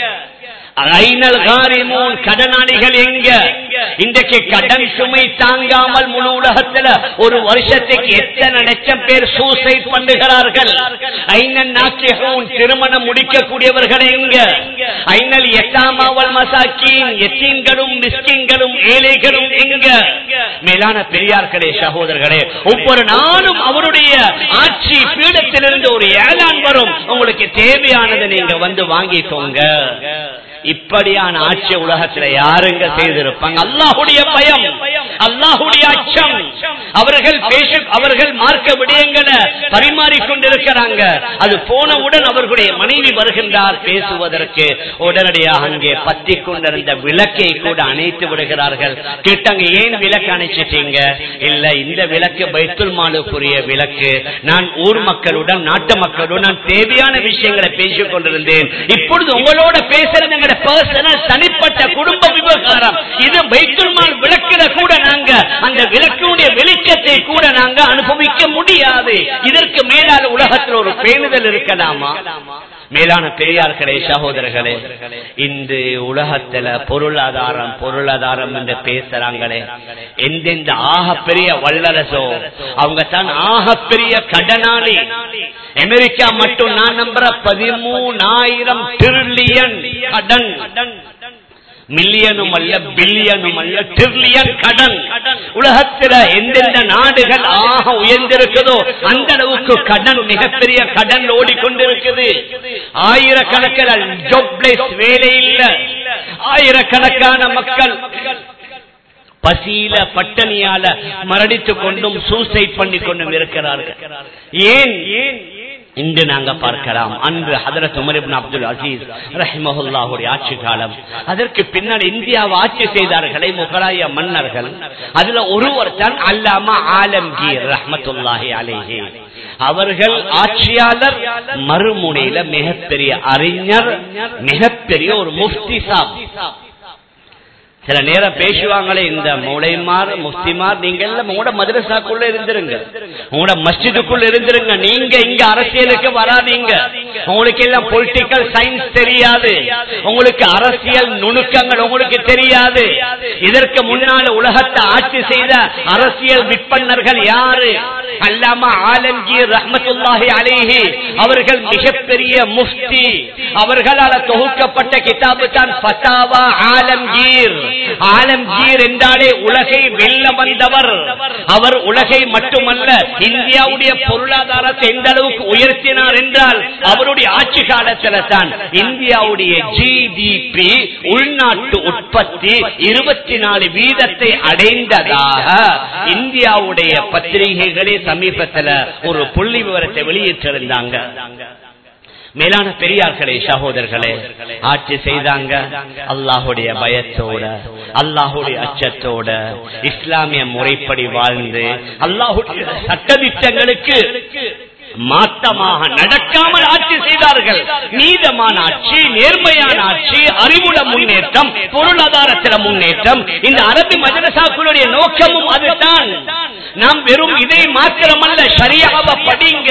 ஐநல் காரிமூன் கடனாளிகள் எங்க இன்றைக்கு கடன் சுமை தாங்காமல் முழு உலகத்துல ஒரு வருஷத்துக்கு எத்தனை லட்சம் பேர் சூசைட் பண்ணுகிறார்கள் ஐநல் நாக்கியகும் திருமணம் முடிக்கக்கூடியவர்கள் எங்க ஐநல் எட்டாமாவல் மசாக்கின் எத்தீன்களும் மிஸ்கின்களும் ஏழைகளும் எங்க மேலான பெரியார்களே சகோதரர்களே ஒவ்வொரு நாளும் அவருடைய ஆட்சி பீடத்திலிருந்து ஒரு ஏழான் வரும் உங்களுக்கு தேவையானதை நீங்க வந்து வாங்கிக்கோங்க இப்படியான ஆட்சி உலகத்துல யாருங்க செய்திருப்பாங்க அல்லாஹுடைய பயம் அல்லாஹுடைய அச்சம் அவர்கள் பேச அவர்கள் மார்க்க விடயங்களை பரிமாறிக்கொண்டிருக்கிறாங்க அது போனவுடன் அவர்களுடைய மனைவி வருகின்றார் பேசுவதற்கு உடனடியாக அங்கே பத்தி கொண்டிருந்த விளக்கை கூட அணைத்து விடுகிறார்கள் கேட்டாங்க ஏன் விளக்கு அணைச்சிட்டீங்க இல்ல இந்த விளக்கு பைத்துல் மாலுக்குரிய விளக்கு நான் ஊர் மக்களுடன் நாட்டு மக்களுடன் தேவையான விஷயங்களை பேசிக் கொண்டிருந்தேன் இப்பொழுது உங்களோட பேசுறது எங்களோட பர்சனல் தனிப்பட்ட குடும்ப விவகாரம் இது பைத்துல் மால் விளக்கில கூட நாங்க அந்த விளக்குடைய வெளிச்சத்தை கூட நாங்க அனுபவிக்க முடியாது இதற்கு மேலான உலகத்தில் ஒரு பேணுதல் இருக்கலாமா மேலான பெரியார்களே சகோதரர்களே இந்த உலகத்துல பொருளாதாரம் பொருளாதாரம் என்று பேசுறாங்களே எந்தெந்த ஆக பெரிய வல்லரசோ அவங்க தான் ஆக பெரிய கடனாளி அமெரிக்கா மட்டும் நான் நம்புற பதிமூணாயிரம் டிரில்லியன் கடன் மில்லியனும் அல்ல பில்லியனும் அல்ல டிரில்லியன் கடன் உலகத்தில் எந்தெந்த நாடுகள் ஆக உயர்ந்திருக்குதோ அந்த அளவுக்கு கடன் மிகப்பெரிய கடன் ஓடிக்கொண்டிருக்குது ஆயிரக்கணக்கில் ஜோப்லெஸ் வேலை இல்ல ஆயிரக்கணக்கான மக்கள் பசியில பட்டணியால மரணித்துக் கொண்டும் சூசைட் பண்ணி கொண்டும் இருக்கிறார்கள் ஏன் ஏன் இன்று நாங்க பார்க்கலாம் அன்று Hazrat Umar ibn Abdul Aziz ரஹிமஹுல்லாஹுடைய ஆட்சி காலம் அதற்கு பின்னால் இந்தியாவை ஆட்சி செய்தார்களே முகலாய மன்னர்கள் அதுல ஒருவர் தான் அல்லாமா ஆலம்கீர் ரஹமத்துல்லாஹி அலேஹி அவர்கள் ஆட்சியாளர் மறுமுனையில மிகப்பெரிய அறிஞர் மிகப்பெரிய ஒரு முஃப்தி சாப் சில நேரம் பேசுவாங்களே இந்த மூளைமார் முஸ்லிமார் நீங்க எல்லாம் உங்களோட மதரசாக்குள்ள இருந்துருங்க உங்களோட மஸ்ஜிதுக்குள்ள இருந்துருங்க நீங்க இங்க அரசியலுக்கு வராதீங்க உங்களுக்கு எல்லாம் பொலிட்டிக்கல் சயின்ஸ் தெரியாது உங்களுக்கு அரசியல் நுணுக்கங்கள் உங்களுக்கு தெரியாது இதற்கு முன்னால உலகத்தை ஆட்சி செய்த அரசியல் விற்பனர்கள் யாரு அல்லாமா ஆலம்கீர் ரஹமத்துல்லாஹி அலேஹி அவர்கள் மிகப்பெரிய முஃப்தி அவர்களால் தொகுக்கப்பட்ட கிதாபு தான் பத்தாவா ஆலம்கீர் ஆலம்கீர் என்றாலே உலகை வெல்ல வந்தவர் அவர் உலகை மட்டுமல்ல இந்தியாவுடைய பொருளாதாரத்தை எந்த அளவுக்கு உயர்த்தினார் என்றால் அவருடைய ஆட்சி காலத்தில் தான் இந்தியாவுடைய ஜிடிபி உள்நாட்டு உற்பத்தி இருபத்தி நாலு வீதத்தை அடைந்ததாக இந்தியாவுடைய பத்திரிகைகளே சமீபத்தில் ஒரு புள்ளி விவரத்தை வெளியிட்டிருந்தாங்க மேலான பெரியார்களே சகோதரர்களே ஆட்சி செய்தாங்க அல்லாஹுடைய பயத்தோட அல்லாஹுடைய அச்சத்தோட இஸ்லாமிய முறைப்படி வாழ்ந்து அல்லாஹுடைய சட்டதிட்டங்களுக்கு மாற்றமாக நடக்காமல் ஆட்சி செய்தார்கள் நீதமான ஆட்சி நேர்மையான ஆட்சி அறிவுட முன்னேற்றம் பொருளாதாரத்தில முன்னேற்றம் இந்த அரபி மதரசாக்களுடைய நோக்கமும் அதுதான் நாம் வெறும் இதை மாத்திரமல்ல சரியாக படிங்க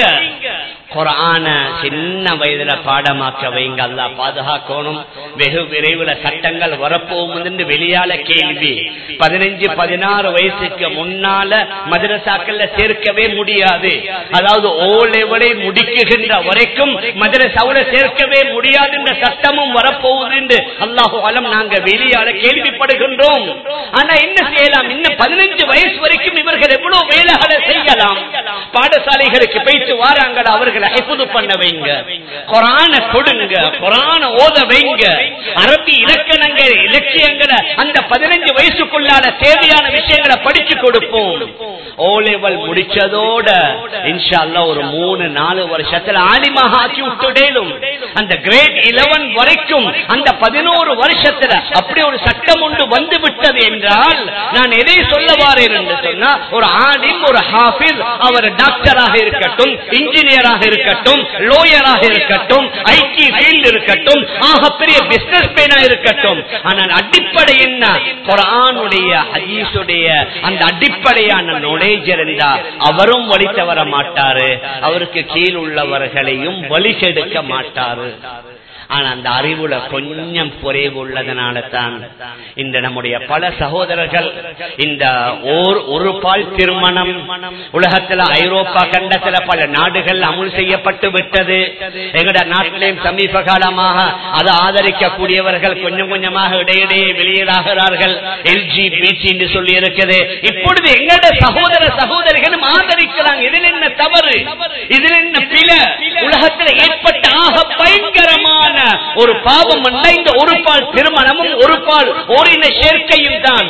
குரான சின்ன வயதுல பாடமாக்க வைங்க அல்லா பாதுகாக்கணும் வெகு விரைவில் சட்டங்கள் வரப்போகும் என்று வெளியால கேள்வி பதினஞ்சு பதினாறு வயசுக்கு முன்னால மதரசாக்கள்ல சேர்க்கவே முடியாது அதாவது ஓ லெவலை முடிக்குகின்ற வரைக்கும் மதரசாவுல சேர்க்கவே முடியாது என்ற சட்டமும் வரப்போகுது என்று அல்லாஹு அலம் நாங்க வெளியால கேள்விப்படுகின்றோம் ஆனா என்ன செய்யலாம் இன்னும் பதினஞ்சு வயசு வரைக்கும் இவர்கள் எவ்வளவு வேலைகளை செய்யலாம் பாடசாலைகளுக்கு போயிட்டு வாராங்க அவர்கள் ஹெஃபுது பண்ண வைங்க குரான கொடுங்க குரான ஓத வைங்க அரபி இலக்கணங்கள் இலக்கியங்களை அந்த பதினஞ்சு வயசுக்குள்ளான தேவையான விஷயங்களை படிச்சு கொடுப்போம் ஓ லெவல் முடிச்சதோட இன்ஷா அல்லா ஒரு மூணு நாலு வருஷத்துல ஆலிமாக ஆக்கி விட்டுடேலும் அந்த கிரேட் இலவன் வரைக்கும் அந்த பதினோரு வருஷத்துல அப்படி ஒரு சட்டம் ஒன்று வந்து விட்டது என்றால் நான் எதை சொல்ல வாரேன் என்று சொன்னா ஒரு ஆலிம் ஒரு ஹாஃபிஸ் அவர் டாக்டராக இருக்கட்டும் இன்ஜினியராக இருக்கட்டும் லோயராக இருக்கட்டும் ஐடி ஃபீல்ட் இருக்கட்டும் ஆகப்பெரிய பிசினஸ் மேனா இருக்கட்டும் ஆனால் அடிப்படை என்ன குரானுடைய ஹதீஸுடைய அந்த அடிப்படையான நுழைஜ் இருந்தா அவரும் வழி தவற மாட்டாரு அவருக்கு கீழ் உள்ளவர்களையும் வழி கெடுக்க மாட்டாரு ஆனா அந்த அறிவுல கொஞ்சம் குறைவு உள்ளதனால தான் இந்த நம்முடைய பல சகோதரர்கள் இந்த ஓர் ஒரு பால் திருமணம் உலகத்துல ஐரோப்பா கண்டத்துல பல நாடுகள் அமுல் செய்யப்பட்டு விட்டது எங்கட நாட்டிலேயும் சமீப காலமாக அதை ஆதரிக்கக்கூடியவர்கள் கொஞ்சம் கொஞ்சமாக இடையிடையே வெளியீடாகிறார்கள் எல்ஜி பிசி என்று சொல்லி இருக்குது இப்பொழுது எங்கட சகோதர சகோதரிகளும் ஆதரிக்கிறாங்க இதில் என்ன தவறு இதில் என்ன பில உலகத்தில் ஏற்பட்ட ஆக பயங்கரமான ஒரு பாவம் அல்ல இந்த ஒரு பால் திருமணமும் ஒரு பால் ஓரின சேர்க்கையும் தான்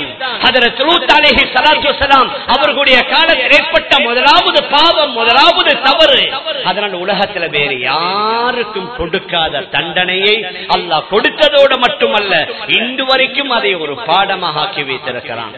அவர்களுடைய காலத்தில் ஏற்பட்ட முதலாவது பாவம் முதலாவது தவறு அதனால் உலகத்தில் வேறு யாருக்கும் கொடுக்காத தண்டனையை அல்லாஹ் கொடுத்ததோடு மட்டுமல்ல இன்று வரைக்கும் அதை ஒரு பாடமாக ஆக்கி வைத்திருக்கிறான்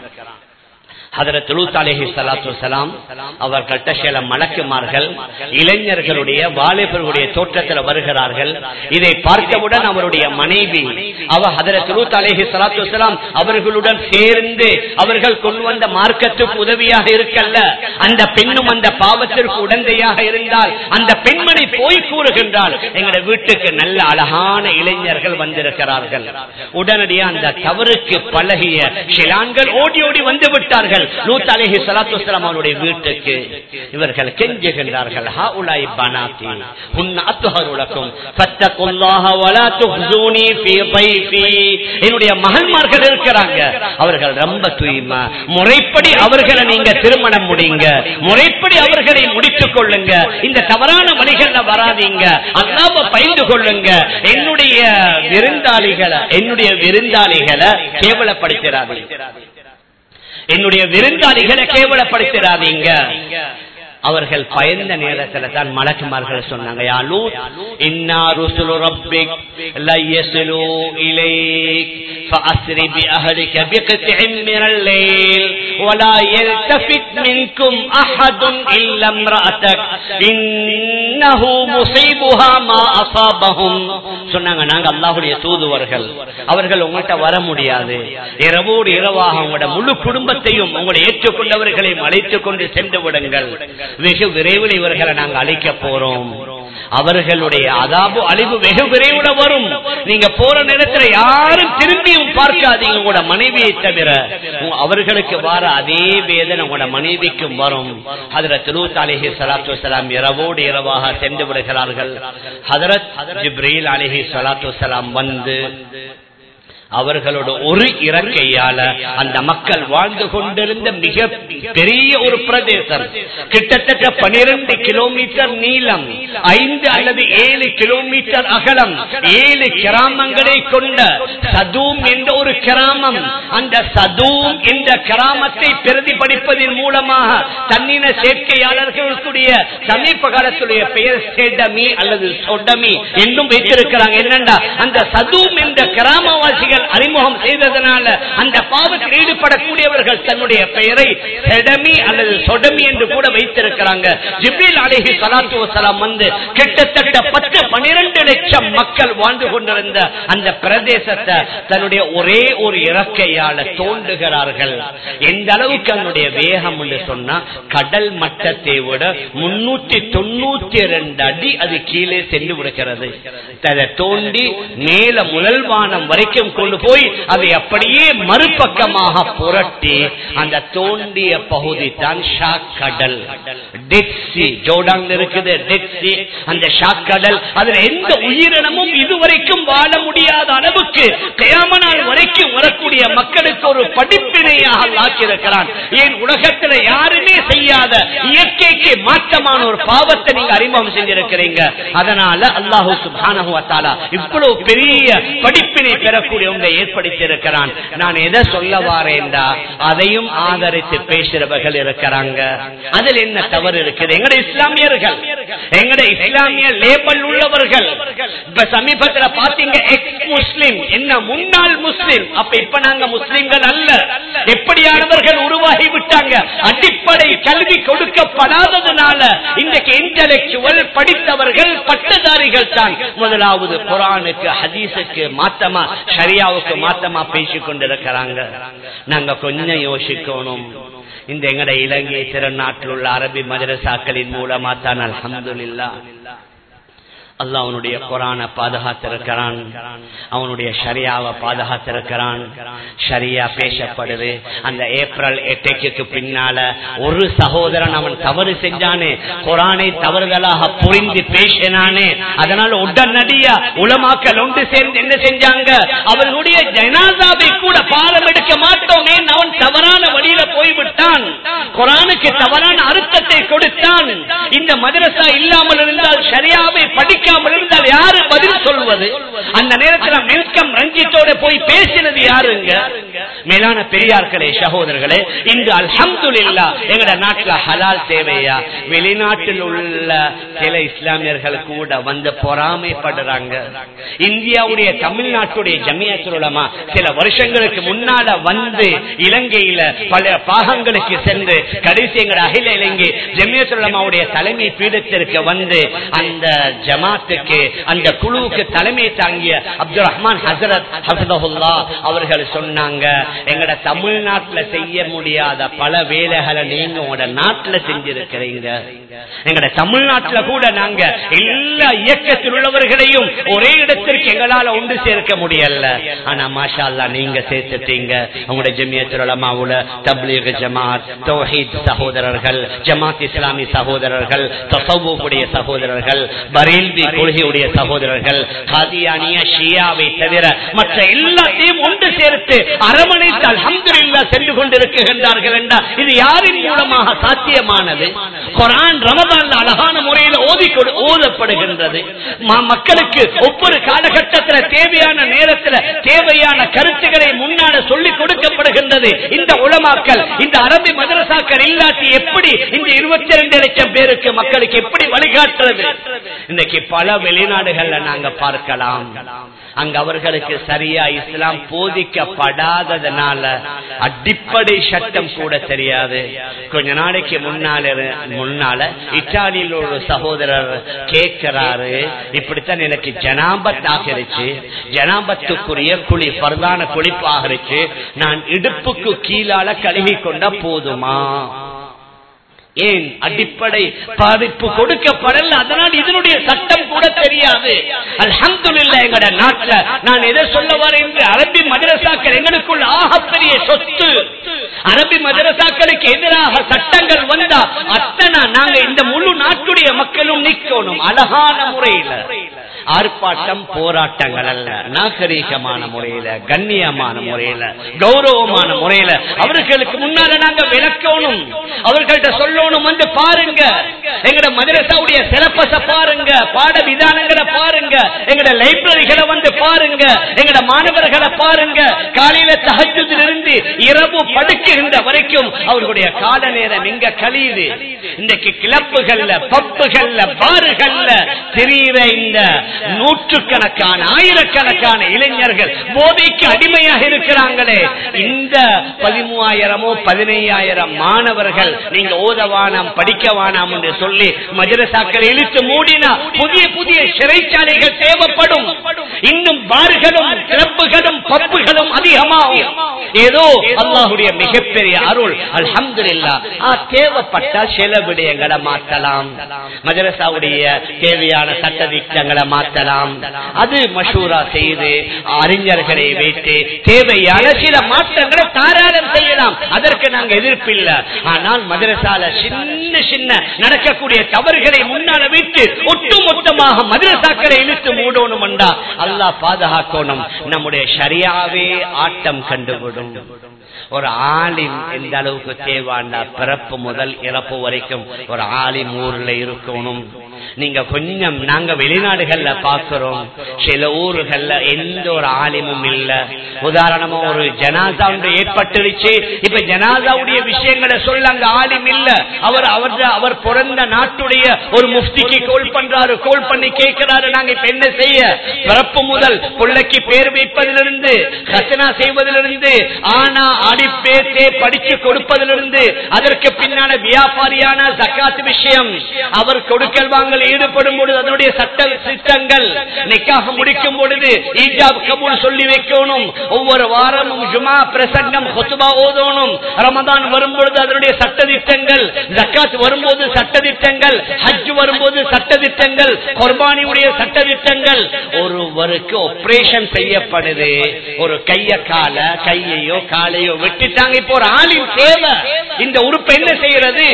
அவர்கள்ட்ட சில மலக்குமார்கள் இளைஞர்களுடைய வாலிபர்களுடைய தோற்றத்தில் வருகிறார்கள் இதை பார்த்தவுடன் அவருடைய மனைவி அவ ஹதரத் அலேஹி சலாத்து வலாம் அவர்களுடன் சேர்ந்து அவர்கள் கொண்டு வந்த மார்க்கத்துக்கு உதவியாக இருக்கல்ல அந்த பெண்ணும் அந்த பாவத்திற்கு உடந்தையாக இருந்தால் அந்த பெண்மணி போய் கூறுகின்றால் எங்களுடைய வீட்டுக்கு நல்ல அழகான இளைஞர்கள் வந்திருக்கிறார்கள் உடனடியாக அந்த தவறுக்கு பழகிய சிலான்கள் ஓடி ஓடி வந்து விட்டார்கள் லூத் அலேஹி சலாத்து வலாம் அவருடைய வீட்டுக்கு இவர்கள் கெஞ்சுகின்றார்கள் ஹா உலாய் பனாத்தி உன் அத்துஹருலக்கும் ஃபத்தகுல்லாஹ வலா துஹ்ஸூனி ஃபீ ضيفي என்னுடைய மகன்மார்கள் இருக்கிறாங்க அவர்கள் ரொம்ப தூய்மை முறைப்படி அவர்களை நீங்க திருமணம் முடிங்க முறைப்படி அவர்களை முடித்துக் கொள்ளுங்க இந்த தவறான வழிகள்ல வராதீங்க அல்லாம பயந்து கொள்ளுங்க என்னுடைய விருந்தாளிகளை என்னுடைய விருந்தாளிகளை கேவலப்படுத்திடாதீங்க என்னுடைய விருந்தாளிகளை கேவலப்படுத்திடாதீங்க அவர்கள் பயந்த நேரத்தில் தான் மலக்குமார்கள் சொன்னாங்க ربك لا يصلوا إليك فأسر بأهلك بقطع من الليل ولا يلتفت منكم أحد إلا امرأتك إنه مصيبها ما أصابهم சொன்னாங்க நாங்க அல்லாஹுடைய தூதுவர்கள் அவர்கள் உங்கள்கிட்ட வர முடியாது இரவோடு இரவாக உங்களோட முழு குடும்பத்தையும் உங்களை ஏற்றுக்கொண்டவர்களையும் அழைத்துக் கொண்டு சென்று விடுங்கள் வெகு விரைவில் இவர்களை நாங்கள் அழைக்க போறோம் அவர்களுடைய அதாபு அழிவு வெகு விரைவில் வரும் நீங்க போற நேரத்தில் யாரும் திரும்பியும் பார்க்காதீங்க உங்களோட மனைவியை தவிர அவர்களுக்கு வர அதே வேதனை உங்களோட மனைவிக்கும் வரும் ஹதரத் லூத் அலிஹி சலாத்து வலாம் இரவோடு இரவாக சென்று விடுகிறார்கள் ஹதரத் ஜிப்ரீல் அலிஹி சலாத்து வலாம் வந்து அவர்களோட ஒரு இறக்கையால அந்த மக்கள் வாழ்ந்து கொண்டிருந்த மிக பெரிய ஒரு பிரதேசம் கிட்டத்தட்ட பனிரெண்டு கிலோமீட்டர் நீளம் ஐந்து அல்லது ஏழு கிலோமீட்டர் அகலம் ஏழு கிராமங்களை கொண்ட சதூம் என்ற ஒரு கிராமம் அந்த சதூம் என்ற கிராமத்தை பிரதிபலிப்பதன் மூலமாக தன்னின சேர்க்கையாளர்களுடைய சமீப காலத்துடைய பெயர் செடமி அல்லது சொடமி என்றும் வைத்திருக்கிறாங்க என்னண்டா அந்த சதூம் என்ற கிராமவாசிகள் அறிமுகம் செய்ததனால அந்த பாவத்தில் ஈடுபடக்கூடியவர்கள் தன்னுடைய பெயரை செடமி அல்லது சொடமி என்று கூட வைத்திருக்கிறாங்க ஜிப்ரீல் அலிஹி சலாத்து வசலாம் வந்து கிட்டத்தட்ட பத்து பனிரெண்டு லட்சம் மக்கள் வாழ்ந்து கொண்டிருந்த அந்த பிரதேசத்தை தன்னுடைய ஒரே ஒரு இறக்கையால தோண்டுகிறார்கள் எந்த அளவுக்கு அதனுடைய வேகம் என்று சொன்னா கடல் மட்டத்தை விட முன்னூத்தி தொண்ணூத்தி இரண்டு அடி அது கீழே சென்று விடுகிறது அதை தோண்டி மேல முழல்வானம் வரைக்கும் கொண்டு போய் அதை அப்படியே மறுபக்கமாக புரட்டி அந்த தோண்டிய பகுதி தான் ஷாக் கடல் டெட்சி ஜோடாங் இருக்குது டெட்சி அந்த ஷாக் கடல் அதுல எந்த உயிரினமும் இதுவரைக்கும் வாழ முடியாத அளவுக்கு கயாம நாள் வரைக்கும் வரக்கூடிய மக்களுக்கு ஒரு படிப்பினையாக ஆக்கியிருக்கிறான் ஏன் உலகத்துல யாருமே செய்யாத இயற்கைக்கு மாற்றமான ஒரு பாவத்தை நீங்க அறிமுகம் செஞ்சிருக்கிறீங்க அதனால அல்லாஹூ சுபானு இவ்வளவு பெரிய படிப்பினை பெறக்கூடிய ஒன்றை ஏற்படுத்தியிருக்கிறான் நான் எதை சொல்ல வாரேன்டா அதையும் ஆதரித்து பேசுறவர்கள் இருக்கிறாங்க அதில் என்ன தவறு இருக்குது எங்கட இஸ்லாமியர்கள் எங்கட இஸ்லாமிய லேபல் உள்ளவர்கள் இப்ப சமீபத்துல பாத்தீங்க எக்ஸ் முஸ்லிம் என்ன முன்னாள் முஸ்லிம் அப்ப இப்ப நாங்க முஸ்லிம்கள் அல்ல எப்படியானவர்கள் உருவாகி விட்டாங்க அடிப்படை கல்வி கொடுக்கப்படாததுனால இன்றைக்கு இன்டலெக்சுவல் படித்தவர்கள் பட்டதாரிகள் தான் முதலாவது குரானுக்கு ஹதீஸுக்கு மாத்தமா ஷரியாவுக்கு மாத்தமா பேசிக் கொண்டிருக்கிறாங்க நாங்க கொஞ்சம் யோசிக்கணும் இந்த எங்கட இலங்கை திருநாட்டில் உள்ள அரபி மதரசாக்களின் மூலமா தான் அலமதுல்லா அல்ல அவனுடைய குரான பாதுகாத்திருக்கிறான் அவனுடைய ஷரியாவை பாதுகாத்திருக்கிறான் ஷரியா பேசப்படுது அந்த ஏப்ரல் எட்டைக்கு பின்னால ஒரு சகோதரன் அவன் தவறு செஞ்சானே குரானை தவறுதலாக புரிந்து பேசினானே அதனால உடனடியா உலமாக்கல் ஒன்று சேர்ந்து என்ன செஞ்சாங்க அவர்களுடைய ஜனாதாவை கூட பாலம் எடுக்க மாட்டோமே அவன் தவறான வழியில போய்விட்டான் குரானுக்கு தவறான அர்த்தத்தை கொடுத்தான் இந்த மதரசா இல்லாமல் இருந்தால் ஷரியாவை படிக்க படிக்காமல் இருந்தால் யாரு பதில் சொல்வது அந்த நேரத்தில் மெல்கம் ரஞ்சித்தோட போய் பேசினது யாருங்க மேலான பெரியார்களே சகோதரர்களே இன்று அல்ஹம்துல்லா எங்கட நாட்டுல ஹலால் தேவையா வெளிநாட்டில் உள்ள சில இஸ்லாமியர்கள் கூட வந்து பொறாமைப்படுறாங்க இந்தியாவுடைய தமிழ்நாட்டுடைய ஜமியத்துல் உலமா சில வருஷங்களுக்கு முன்னால வந்து இலங்கையில பல பாகங்களுக்கு சென்று கடைசி எங்கட அகில இலங்கை ஜமியத்துல் உலமாவுடைய தலைமை பீடத்திற்கு வந்து அந்த ஜமாத்துக்கு அந்த குழுவுக்கு தலைமை தாங்கிய அப்துல் ரஹ்மான் ஹசரத் ஹசதஹுல்லா அவர்கள் சொன்னாங்க எங்கட தமிழ்நாட்டுல செய்ய முடியாத பல வேலைகளை நீங்க உங்களோட நாட்டுல செஞ்சிருக்கிறீங்க எங்கட தமிழ்நாட்டுல கூட நாங்க எல்லா இயக்கத்தில் உள்ளவர்களையும் ஒரே இடத்திற்கு எங்களால ஒன்று சேர்க்க முடியல ஆனா மாஷா அல்லா நீங்க சேர்த்துட்டீங்க உங்களோட ஜமியத்துலமாவுல தப்லீக் ஜமாத் தௌஹீத் சகோதரர்கள் ஜமாத் இஸ்லாமி சகோதரர்கள் தசவுடைய சகோதரர்கள் பரேல்வி கொள்கையுடைய சகோதரர்கள் காதியானிய ஷியாவை தவிர மற்ற எல்லாத்தையும் ஒன்று சேர்த்து அரவணைத்து அல்ஹம்துலில்லா சென்று கொண்டிருக்கின்றார்கள் என்றால் இது யாரின் மூலமாக சாத்தியமானது குரான் ரமதான்ல அழகான முறையில் ஓதி கொடு- ஓதப்படுகின்றது ம- மக்களுக்கு ஒவ்வொரு காலகட்டத்தில் தேவையான நேரத்தில் தேவையான கருத்துக்களை முன்னால சொல்லிக் கொடுக்கப்படுகின்றது இந்த உலமாக்கள் இந்த அரபி மதரசாக்கள் இல்லாட்டி எப்படி இந்த இருபத்தி ரெண்டு லட்சம் பேருக்கு மக்களுக்கு எப்படி வழிகாட்டுறது இன்னைக்கு பல வெளிநாடுகள்ல நாங்க பார்க்கலாம் அங்க அவர்களுக்கு சரியா இஸ்லாம் போதிக்கப்படாததுனால அடிப்படை சட்டம் கூட தெரியாது கொஞ்ச நாளைக்கு முன்னால இரு- முன்னால இத்தாலியில் ஒரு சகோதரர் கேட்கிறாரு இப்படித்தான் எனக்கு ஜனாபத் ஆகிருச்சு ஜனாபத்துக்குரிய குழி பரதான குளிப்பு ஆகிருச்சு நான் இடுப்புக்கு கீழால கழுகி கொண்டா போதுமா ஏன் அடிப்படை பாதிப்பு கொடுக்கப்படல அதனால் இதனுடைய சட்டம் கூட தெரியாது அல்ஹம்துலில்லாஹ் எங்கட நாட்டுல நான் எதை சொல்ல வரேன் என்று அரபி மதரசாக்கள் எங்களுக்குள்ள ஆகப்பெரிய சொத்து அரபி மதரசாக்களுக்கு எதிராக சட்டங்கள் வந்தா அத்தனை நாங்க இந்த முழு நாட்டுடைய மக்களும் நிக்கணும் அழகான முறையில ஆர்ப்பாட்டம் போராட்டங்கள் அல்ல நாகரீகமான முறையில கண்ணியமான முறையில கௌரவமான முறையில அவர்களுக்கு முன்னால நாங்க விளக்கணும் அவர்கள்ட்ட சொல்லணும் வந்து பாருங்க எங்கட மதரசாவுடைய சிலபஸ பாருங்க பாட விதானங்களை பாருங்க எங்கட லைப்ரரிகளை வந்து பாருங்க எங்கட மாணவர்களை பாருங்க காலையில தகஜத்திலிருந்து இரவு படுக்குகின்ற வரைக்கும் அவர்களுடைய கால நேரம் இங்க கழியுது இன்றைக்கு கிளப்புகள்ல பப்புகள்ல பாருகள்ல தெரிகிற இந்த நூற்றுக்கணக்கான ஆயிரக்கணக்கான இளைஞர்கள் போதைக்கு அடிமையாக இருக்கிறாங்களே இந்த பதிமூவாயிரமோ பதினையாயிரம் மாணவர்கள் நீங்க ஓதவானாம் படிக்கவானாம் என்று சொல்லி மதரசாக்கள் இழுத்து மூடினா புதிய புதிய சிறைச்சாலைகள் தேவைப்படும் இன்னும் பார்களும் கிளப்புகளும் பப்புகளும் அதிகமாகும் ஏதோ அல்லாஹுடைய மிகப்பெரிய அருள் அல்ஹம்துலில்லா தேவைப்பட்ட சில விடயங்களை மாற்றலாம் மதரசாவுடைய தேவையான சட்ட திட்டங்களை மாற்றலாம் அது மஷூரா செய்து அறிஞர்களை வைத்து தேவையான சில மாற்றங்களை தாராளம் செய்யலாம் அதற்கு நாங்க எதிர்ப்பில்லை ஆனால் மதரசால சின்ன சின்ன நடக்கக்கூடிய தவறுகளை முன்னால வைத்து ஒட்டுமொத்தமாக மதரசாக்களை இழுத்து மூடணும் என்றா அல்லாஹ் பாதுகாக்கணும் நம்முடைய சரியாவே ஆட்டம் கண்டுவிடும் ஒரு ஆலிம் எந்த அளவுக்கு தேவாண்டா பிறப்பு முதல் இறப்பு வரைக்கும் ஒரு ஆலிம் ஊர்ல இருக்கணும் நீங்க கொஞ்சம் நாங்க வெளிநாடுகள்ல பாக்குறோம் சில ஊர்கள்ல எந்த ஒரு ஆலிமும் இல்ல உதாரணமா ஒரு ஜனாசா ஒன்று ஏற்பட்டுருச்சு இப்ப ஜனாசாவுடைய விஷயங்களை சொல்ல அங்க ஆலிம் இல்ல அவர் அவர் அவர் பிறந்த நாட்டுடைய ஒரு முஃப்திக்கு கோல் பண்றாரு கோல் பண்ணி கேட்கிறாரு நாங்க இப்ப என்ன செய்ய பிறப்பு முதல் பிள்ளைக்கு பேர் வைப்பதிலிருந்து கசனா செய்வதிலிருந்து ஆனா ஆடி பேத்தே படிச்சு கொடுப்பதிலிருந்து அதற்கு பின்னால வியாபாரியான ஜக்காத் விஷயம் அவர் கொடுக்கல் வாங்கல் ஈடுபடும் பொழுது அதனுடைய சட்ட சித்தங்கள் நிக்காக முடிக்கும் பொழுது ஈஜாப் கபூல் சொல்லி வைக்கணும் ஒவ்வொரு வாரமும் ஜுமா பிரசங்கம் ஹொசுபா ஓதணும் ரமதான் வரும்பொழுது அதனுடைய சட்ட திட்டங்கள் ஜக்காத் வரும்போது சட்ட திட்டங்கள் ஹஜ் வரும்போது சட்ட திட்டங்கள் குர்பானியுடைய சட்ட திட்டங்கள் ஒருவருக்கு ஆபரேஷன் செய்யப்படுது ஒரு கைய கால கையையோ காலையோ வெட்டிட்டாங்க இப்போ ஒரு ஆளின் தேவை இந்த உறுப்பு என்ன செய்யறது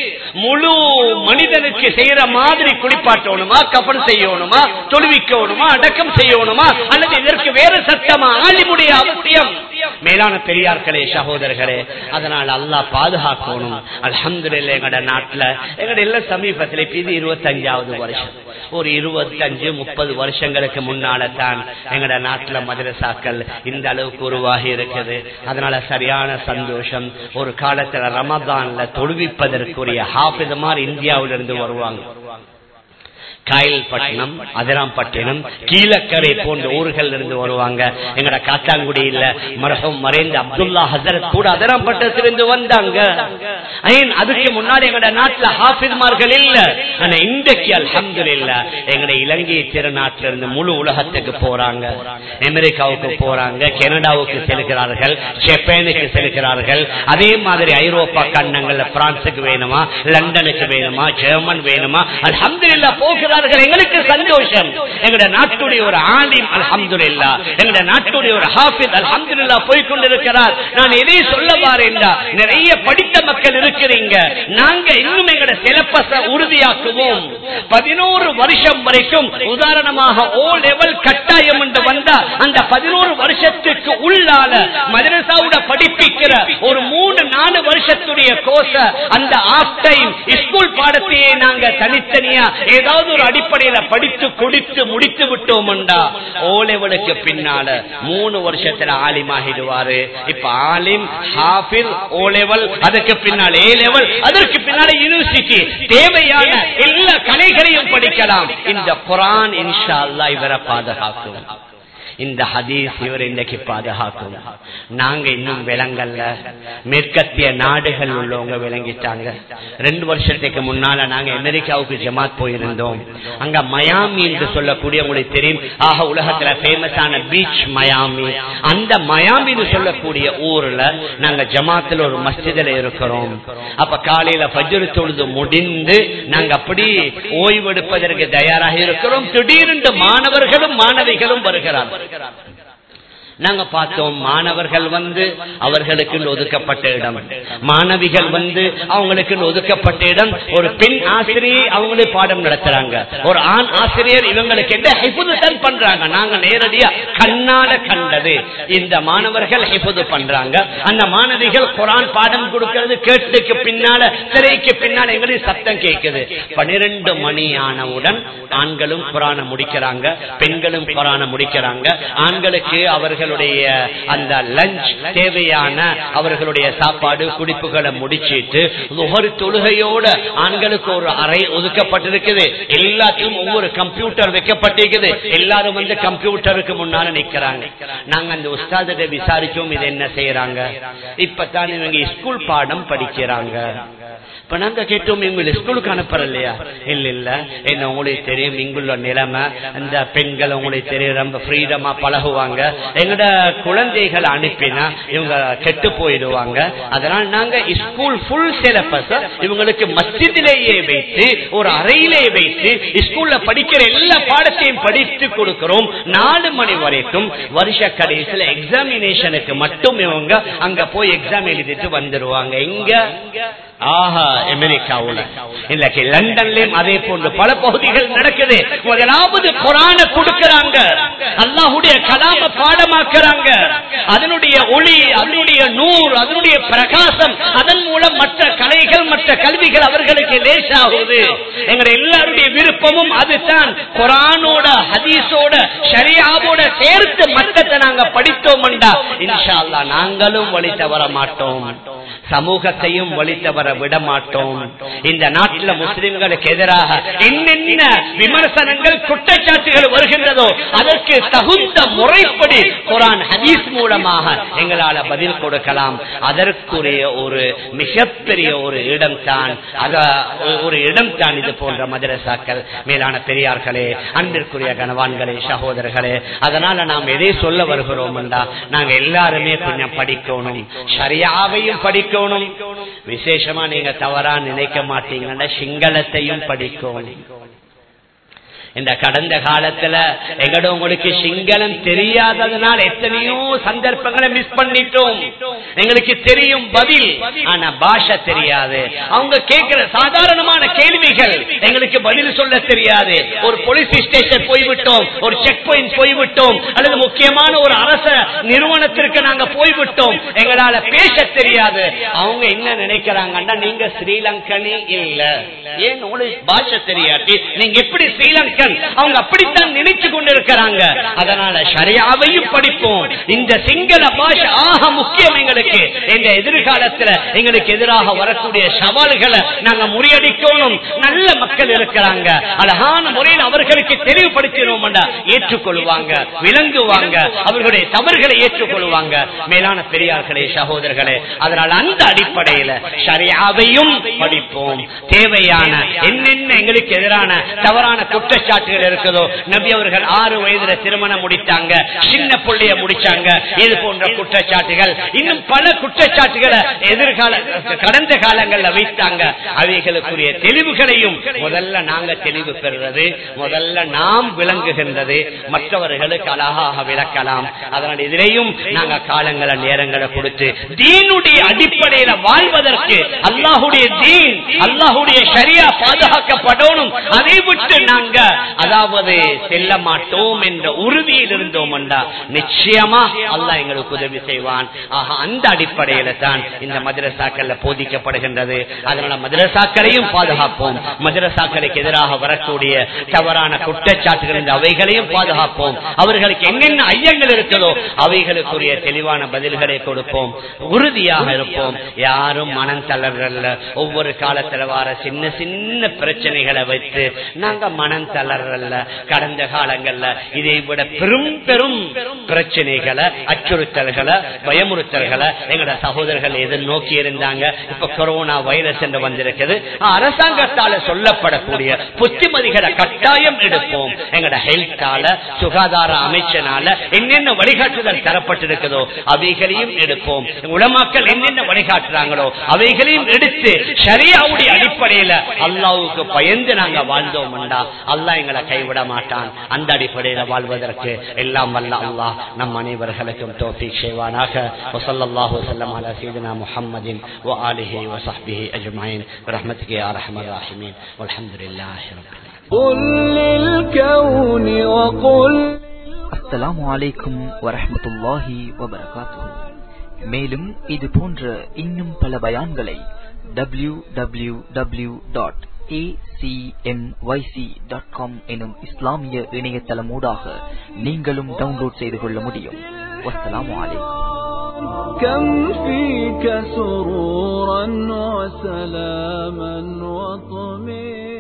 முழு மனிதனுக்கு செய்யற மாதிரி குளிப்பாட்டணுமா கபன் செய்யணுமா தொழுவிக்கணுமா அடக்கம் செய்யணுமா அல்லது இதற்கு வேற சட்டமா ஆலிமுடைய அவசியம் மேலான பெரியார்களே சகோதரர்களே அதனால் அல்லாஹ் பாதுகாக்கணும் அல்ஹம்துலில்லாஹ் எங்கட நாட்டுல எங்கட எல்லாம் சமீபத்தில் இப்ப இது இருபத்தஞ்சாவது வருஷம் ஒரு இருபத்தஞ்சு முப்பது வருஷங்களுக்கு முன்னால தான் எங்கட நாட்டுல மதரசாக்கள் இந்த அளவுக்கு உருவாகி இருக்குது அதனால சரியான சந்தோஷம் ஒரு காலத்துல ரமதான்ல தொழுவிப்பதற்குரிய ஹாஃபிது மாதிரி இந்தியாவிலிருந்து வருவாங்க காயல்பட்டினம் அதிராம்பட்டினம் கீழக்கரை போன்ற ஊர்கள் இருந்து வருவாங்க எங்கட காத்தாங்குடியில மரகம் மறைந்த அப்துல்லா ஹசரத் கூட அதிராம்பட்டத்திலிருந்து வந்தாங்க ஐன் அதுக்கு முன்னாடி எங்கட நாட்டுல ஹாஃபித்மார்கள் இல்ல ஆனா இன்றைக்கு அல்ஹம்து இல்ல எங்கட இலங்கை திருநாட்டில இருந்து முழு உலகத்துக்கு போறாங்க அமெரிக்காவுக்கு போறாங்க கனடாவுக்கு செல்கிறார்கள் ஜப்பானுக்கு செல்கிறார்கள் அதே மாதிரி ஐரோப்பா கண்டங்கள்ல பிரான்சுக்கு வேணுமா லண்டனுக்கு வேணுமா ஜெர்மன் வேணுமா அல்ஹம்து இல்ல போகிறார்கள் எங்களுக்கு சந்தோஷம் எங்கட நாட்டுடைய ஒரு ஆலிம் அல்ஹம்துலில்லா எங்கட நாட்டுடைய ஒரு ஹாஃபித் அல்ஹம்துலில்லா போய் கொண்டிருக்கிறார் நான் எதை சொல்ல வாரேன்டா நிறைய படித்த மக்கள் இருக்கிறீங்க நாங்க இன்னும் எங்கட சிலப்பச உறுதியாக்குவோம் பதினோரு வருஷம் வரைக்கும் உதாரணமாக ஓ லெவல் கட்டாயம் என்று வந்தா அந்த பதினோரு வருஷத்துக்கு உள்ளால மதரசாவோட படிப்பிக்கிற ஒரு மூணு நாலு வருஷத்துடைய கோச அந்த ஆஃப் டைம் ஸ்கூல் பாடத்தையே நாங்க தனித்தனியா ஏதாவது ஒரு அடிப்படையில படித்து கொடுத்து முடித்து விட்டோம்டா ஓ லெவலுக்கு பின்னால மூணு வருஷத்துல ஆலிமாகிடுவாரு இப்ப ஆலிம் ஹாஃபில் ஓ லெவல் அதுக்கு பின்னால் ஏ லெவல் அதற்கு பின்னால யூனிவர்சிட்டி தேவையான எல்லா கலைகளையும் படிக்கலாம் இந்த குரான் இன்ஷா அல்லாஹ் இவரை பாதுகாக்கும் இந்த ஹதீஸ் இவர் இன்னைக்கு பாதுகாக்கும் நாங்க இன்னும் விளங்கல்ல மேற்கத்திய நாடுகள் உள்ளவங்க விளங்கிட்டாங்க ரெண்டு வருஷத்துக்கு முன்னால நாங்க அமெரிக்காவுக்கு ஜமாத் போயிருந்தோம் அங்க மயாமி என்று சொல்லக்கூடிய உங்களுக்கு தெரியும் ஆக உலகத்துல ஃபேமஸான பீச் மயாமி அந்த மயாமின்னு சொல்லக்கூடிய ஊர்ல நாங்க ஜமாத்துல ஒரு மஸ்ஜிதுல இருக்கிறோம் அப்ப காலையில பஜ்ரு தொழுது முடிந்து நாங்க அப்படி ஓய்வெடுப்பதற்கு தயாராக இருக்கிறோம் திடீரென்று மாணவர்களும் மாணவிகளும் வருகிறார்கள் நாங்க பார்த்தோம் மாணவர்கள் வந்து அவர்களுக்கு ஒதுக்கப்பட்ட இடம் மாணவிகள் வந்து அவங்களுக்கு ஒதுக்கப்பட்ட இடம் ஒரு பெண் ஆசிரியை அவங்களே பாடம் நடத்துறாங்க ஒரு ஆண் ஆசிரியர் இவங்களுக்கு என்ன ஹிபுதுதான் பண்றாங்க நாங்க நேரடியா கண்ணால கண்டது இந்த மாணவர்கள் ஹிபுது பண்றாங்க அந்த மாணவிகள் குரான் பாடம் கொடுக்கிறது கேட்டுக்கு பின்னால திரைக்கு பின்னால எங்களுக்கு சத்தம் கேட்குது பனிரெண்டு மணி ஆனவுடன் ஆண்களும் குரான முடிக்கிறாங்க பெண்களும் குரான முடிக்கிறாங்க ஆண்களுக்கு அவர்களுடைய அந்த லஞ்ச் தேவையான அவர்களுடைய சாப்பாடு குடிப்புகளை முடிச்சிட்டு ஒவ்வொரு தொழுகையோட ஆண்களுக்கு ஒரு அறை ஒதுக்கப்பட்டிருக்குது எல்லாத்தையும் ஒவ்வொரு கம்ப்யூட்டர் வைக்கப்பட்டிருக்குது எல்லாரும் வந்து கம்ப்யூட்டருக்கு முன்னால நிக்கிறாங்க நாங்க அந்த உஸ்தாதிட்ட விசாரிச்சோம் இது என்ன செய்யறாங்க இப்பதான் இவங்க ஸ்கூல் பாடம் படிக்கிறாங்க இப்ப நாங்க கேட்டோம் இவங்க ஸ்கூலுக்கு அனுப்புற இல்லையா இல்ல இல்ல என்ன உங்களுக்கு தெரியும் இங்குள்ள நிலைமை அந்த பெண்கள் உங்களுக்கு தெரியும் ரொம்ப ஃப்ரீடமா பழகுவாங்க எங்கட குழந்தைகள் அனுப்பினா இவங்க கெட்டு போயிடுவாங்க அதனால நாங்க ஸ்கூல் ஃபுல் சிலபஸ் இவங்களுக்கு மஸ்ஜிதிலேயே வைத்து ஒரு அறையிலே வைத்து ஸ்கூல்ல படிக்கிற எல்லா பாடத்தையும் படித்து கொடுக்கிறோம் நாலு மணி வரைக்கும் வருஷ கடைசியில எக்ஸாமினேஷனுக்கு மட்டும் இவங்க அங்க போய் எக்ஸாம் எழுதிட்டு வந்துருவாங்க எங்க ஆஹா அமெரிக்காவுல இன்னைக்கு லண்டன்லயும் அதே போன்று பல பகுதிகள் நடக்குது முதலாவது குரான கொடுக்கிறாங்க அல்லாஹுடைய கலாம பாடமாக்குறாங்க அதனுடைய ஒளி அதனுடைய நூறு அதனுடைய பிரகாசம் அதன் மூலம் மற்ற கலைகள் மற்ற கல்விகள் அவர்களுக்கு லேசாகுது எங்களுடைய எல்லாருடைய விருப்பமும் அதுதான் குரானோட ஹதீஸோட ஷரியாவோட சேர்த்து மற்றத்தை நாங்க படித்தோம்டா இன்ஷா அல்லா நாங்களும் வழி தவற மாட்டோம் சமூகத்தையும் வழி தவற விட மாட்டோம் இந்த நாட்டில் முஸ்லிம்களுக்கு எதிராக என்னென்ன விமர்சனங்கள் குற்றச்சாட்டுகள் வருகின்றதோ அதற்கு தகுந்த முறைப்படி குரான் ஹதீஸ் மூலமாக எங்களால பதில் கொடுக்கலாம் அதற்குரிய ஒரு மிகப்பெரிய ஒரு இடம் தான் ஒரு இடம் தான் இது போன்ற மதரசாக்கள் மேலான பெரியார்களே அன்பிற்குரிய கனவான்களே சகோதரர்களே அதனால நாம் எதை சொல்ல வருகிறோம் என்றா நாங்க எல்லாருமே கொஞ்சம் படிக்கணும் சரியாவையும் படிக்கணும் விசேஷமா நீங்க தவறா நினைக்க மாட்டீங்கன்னா சிங்களத்தையும் படிக்கணும் இந்த கடந்த காலத்துல எங்கட உங்களுக்கு சிங்களம் தெரியாததுனால எத்தனையோ சந்தர்ப்பங்களை மிஸ் பண்ணிட்டோம் எங்களுக்கு தெரியும் பதில் ஆனா பாஷை தெரியாது அவங்க கேட்கிற சாதாரணமான கேள்விகள் எங்களுக்கு பதில் சொல்ல தெரியாது ஒரு போலீஸ் ஸ்டேஷன் போய்விட்டோம் ஒரு செக் பாயிண்ட் போய்விட்டோம் அல்லது முக்கியமான ஒரு அரச நிறுவனத்திற்கு நாங்க போய்விட்டோம் எங்களால பேச தெரியாது அவங்க என்ன நினைக்கிறாங்கன்னா நீங்க ஸ்ரீலங்கனே இல்ல ஏன் உங்களுக்கு பாஷை தெரியாட்டி நீங்க எப்படி ஸ்ரீலங்கன் அவங்க அப்படித்தான் நினைச்சு கொண்டிருக்கிறாங்க அதனால சரியாவையும் படிப்போம் இந்த சிங்கள பாஷை ஆக முக்கியம் எங்களுக்கு எங்க எதிர்காலத்துல எங்களுக்கு எதிராக வரக்கூடிய சவால்களை நாங்க முறியடிக்கணும் நல்ல மக்கள் இருக்கிறாங்க அழகான முறையில் அவர்களுக்கு தெளிவுபடுத்தினோம் ஏற்றுக்கொள்வாங்க விளங்குவாங்க அவர்களுடைய தவறுகளை ஏற்றுக்கொள்வாங்க மேலான பெரியார்களே சகோதரர்களே அதனால் அந்த அடிப்படையில சரியாவையும் படிப்போம் தேவையான என்னென்ன எங்களுக்கு எதிரான தவறான குற்றச்சாட்டு குற்றச்சாட்டுகள் இருக்குதோ நபி அவர்கள் ஆறு வயதுல திருமணம் முடித்தாங்க சின்ன புள்ளைய முடிச்சாங்க இது போன்ற குற்றச்சாட்டுகள் இன்னும் பல குற்றச்சாட்டுகளை எதிர்கால கடந்த காலங்கள்ல வைத்தாங்க அவைகளுக்குரிய தெளிவுகளையும் முதல்ல நாங்க தெளிவு பெறுறது முதல்ல நாம் விளங்குகின்றது மற்றவர்களுக்கு அழகாக விளக்கலாம் அதனால் இதிலேயும் நாங்க காலங்களை நேரங்களை கொடுத்து தீனுடைய அடிப்படையில வாழ்வதற்கு அல்லாஹுடைய தீன் அல்லாஹுடைய சரியா பாதுகாக்கப்படணும் அதை விட்டு நாங்க அதாவது செல்ல மாட்டோம் என்ற உறுதியில் இருந்தோம் என்றா நிச்சயமா அல்லாஹ் எங்களுக்கு உதவி செய்வான் ஆக அந்த அடிப்படையில தான் இந்த மதரசாக்கள்ல போதிக்கப்படுகின்றது அதனால மதரசாக்களையும் பாதுகாப்போம் மதரசாக்களுக்கு எதிராக வரக்கூடிய தவறான குற்றச்சாட்டுகள் இந்த அவைகளையும் பாதுகாப்போம் அவர்களுக்கு என்னென்ன ஐயங்கள் இருக்கிறதோ அவைகளுக்குரிய தெளிவான பதில்களை கொடுப்போம் உறுதியாக இருப்போம் யாரும் மனம் தளர்றல்ல ஒவ்வொரு காலத்துல வர சின்ன சின்ன பிரச்சனைகளை வைத்து நாங்க மனம் தளர்றல்ல கடந்த காலங்கள்ல இதை விட பெரும் பெரும் பிரச்சனைகளை அச்சுறுத்தல்களை பயமுறுத்தல்களை எங்கட சகோதரர்கள் எதிர்நோக்கி இருந்தாங்க இப்ப கொரோனா வைரஸ் என்று வந்திருக்குது அரசாங்கத்தால சொல்லப்படக்கூடிய புத்திமதிகளை கட்டாயம் எடுப்போம் எங்கட ஹெல்த்தால சுகாதார அமைச்சனால என்னென்ன வழிகாட்டுதல் தரப்பட்டிருக்குதோ அவைகளையும் எடுப்போம் உலமாக்கள் என்னென்ன வழிகாட்டுறாங்களோ அவைகளையும் எடுத்து சரியாவுடைய அடிப்படையில அல்லாவுக்கு பயந்து நாங்க வாழ்ந்தோம் அல்லாஹ் எங்களை கைவிட மாட்டான் அந்த அடிப்படையில வாழ்வதற்கு எல்லாம் வல்ல அல்லாஹ் நம் அனைவர்களுக்கும் தோஃபி செய்வானாக வசல்லாஹு வசல்லம் அலா சீதனா முஹம்மதின் வ ஆலிஹி வ ஸஹ்பிஹி அஜ்மஈன் برحمتك يا ارحم الراحمين والحمد لله رب العالمين قل للكون وقل அஸ்ஸலாமு அலைக்கும் வரஹ்மத்துல்லாஹி வபரகாத்துஹு மேலும் இது போன்ற இன்னும் பல பயான்களை டபிள்யூ டபிள்யூ டபிள்யூ டாட் எனும் இஸ்லாமிய இணையதளமூடாக நீங்களும் டவுன்லோட் செய்து கொள்ள முடியும் வஸ்ஸலாமு அலைக்கும் كم فيك سرورا وسلاما وطمئنا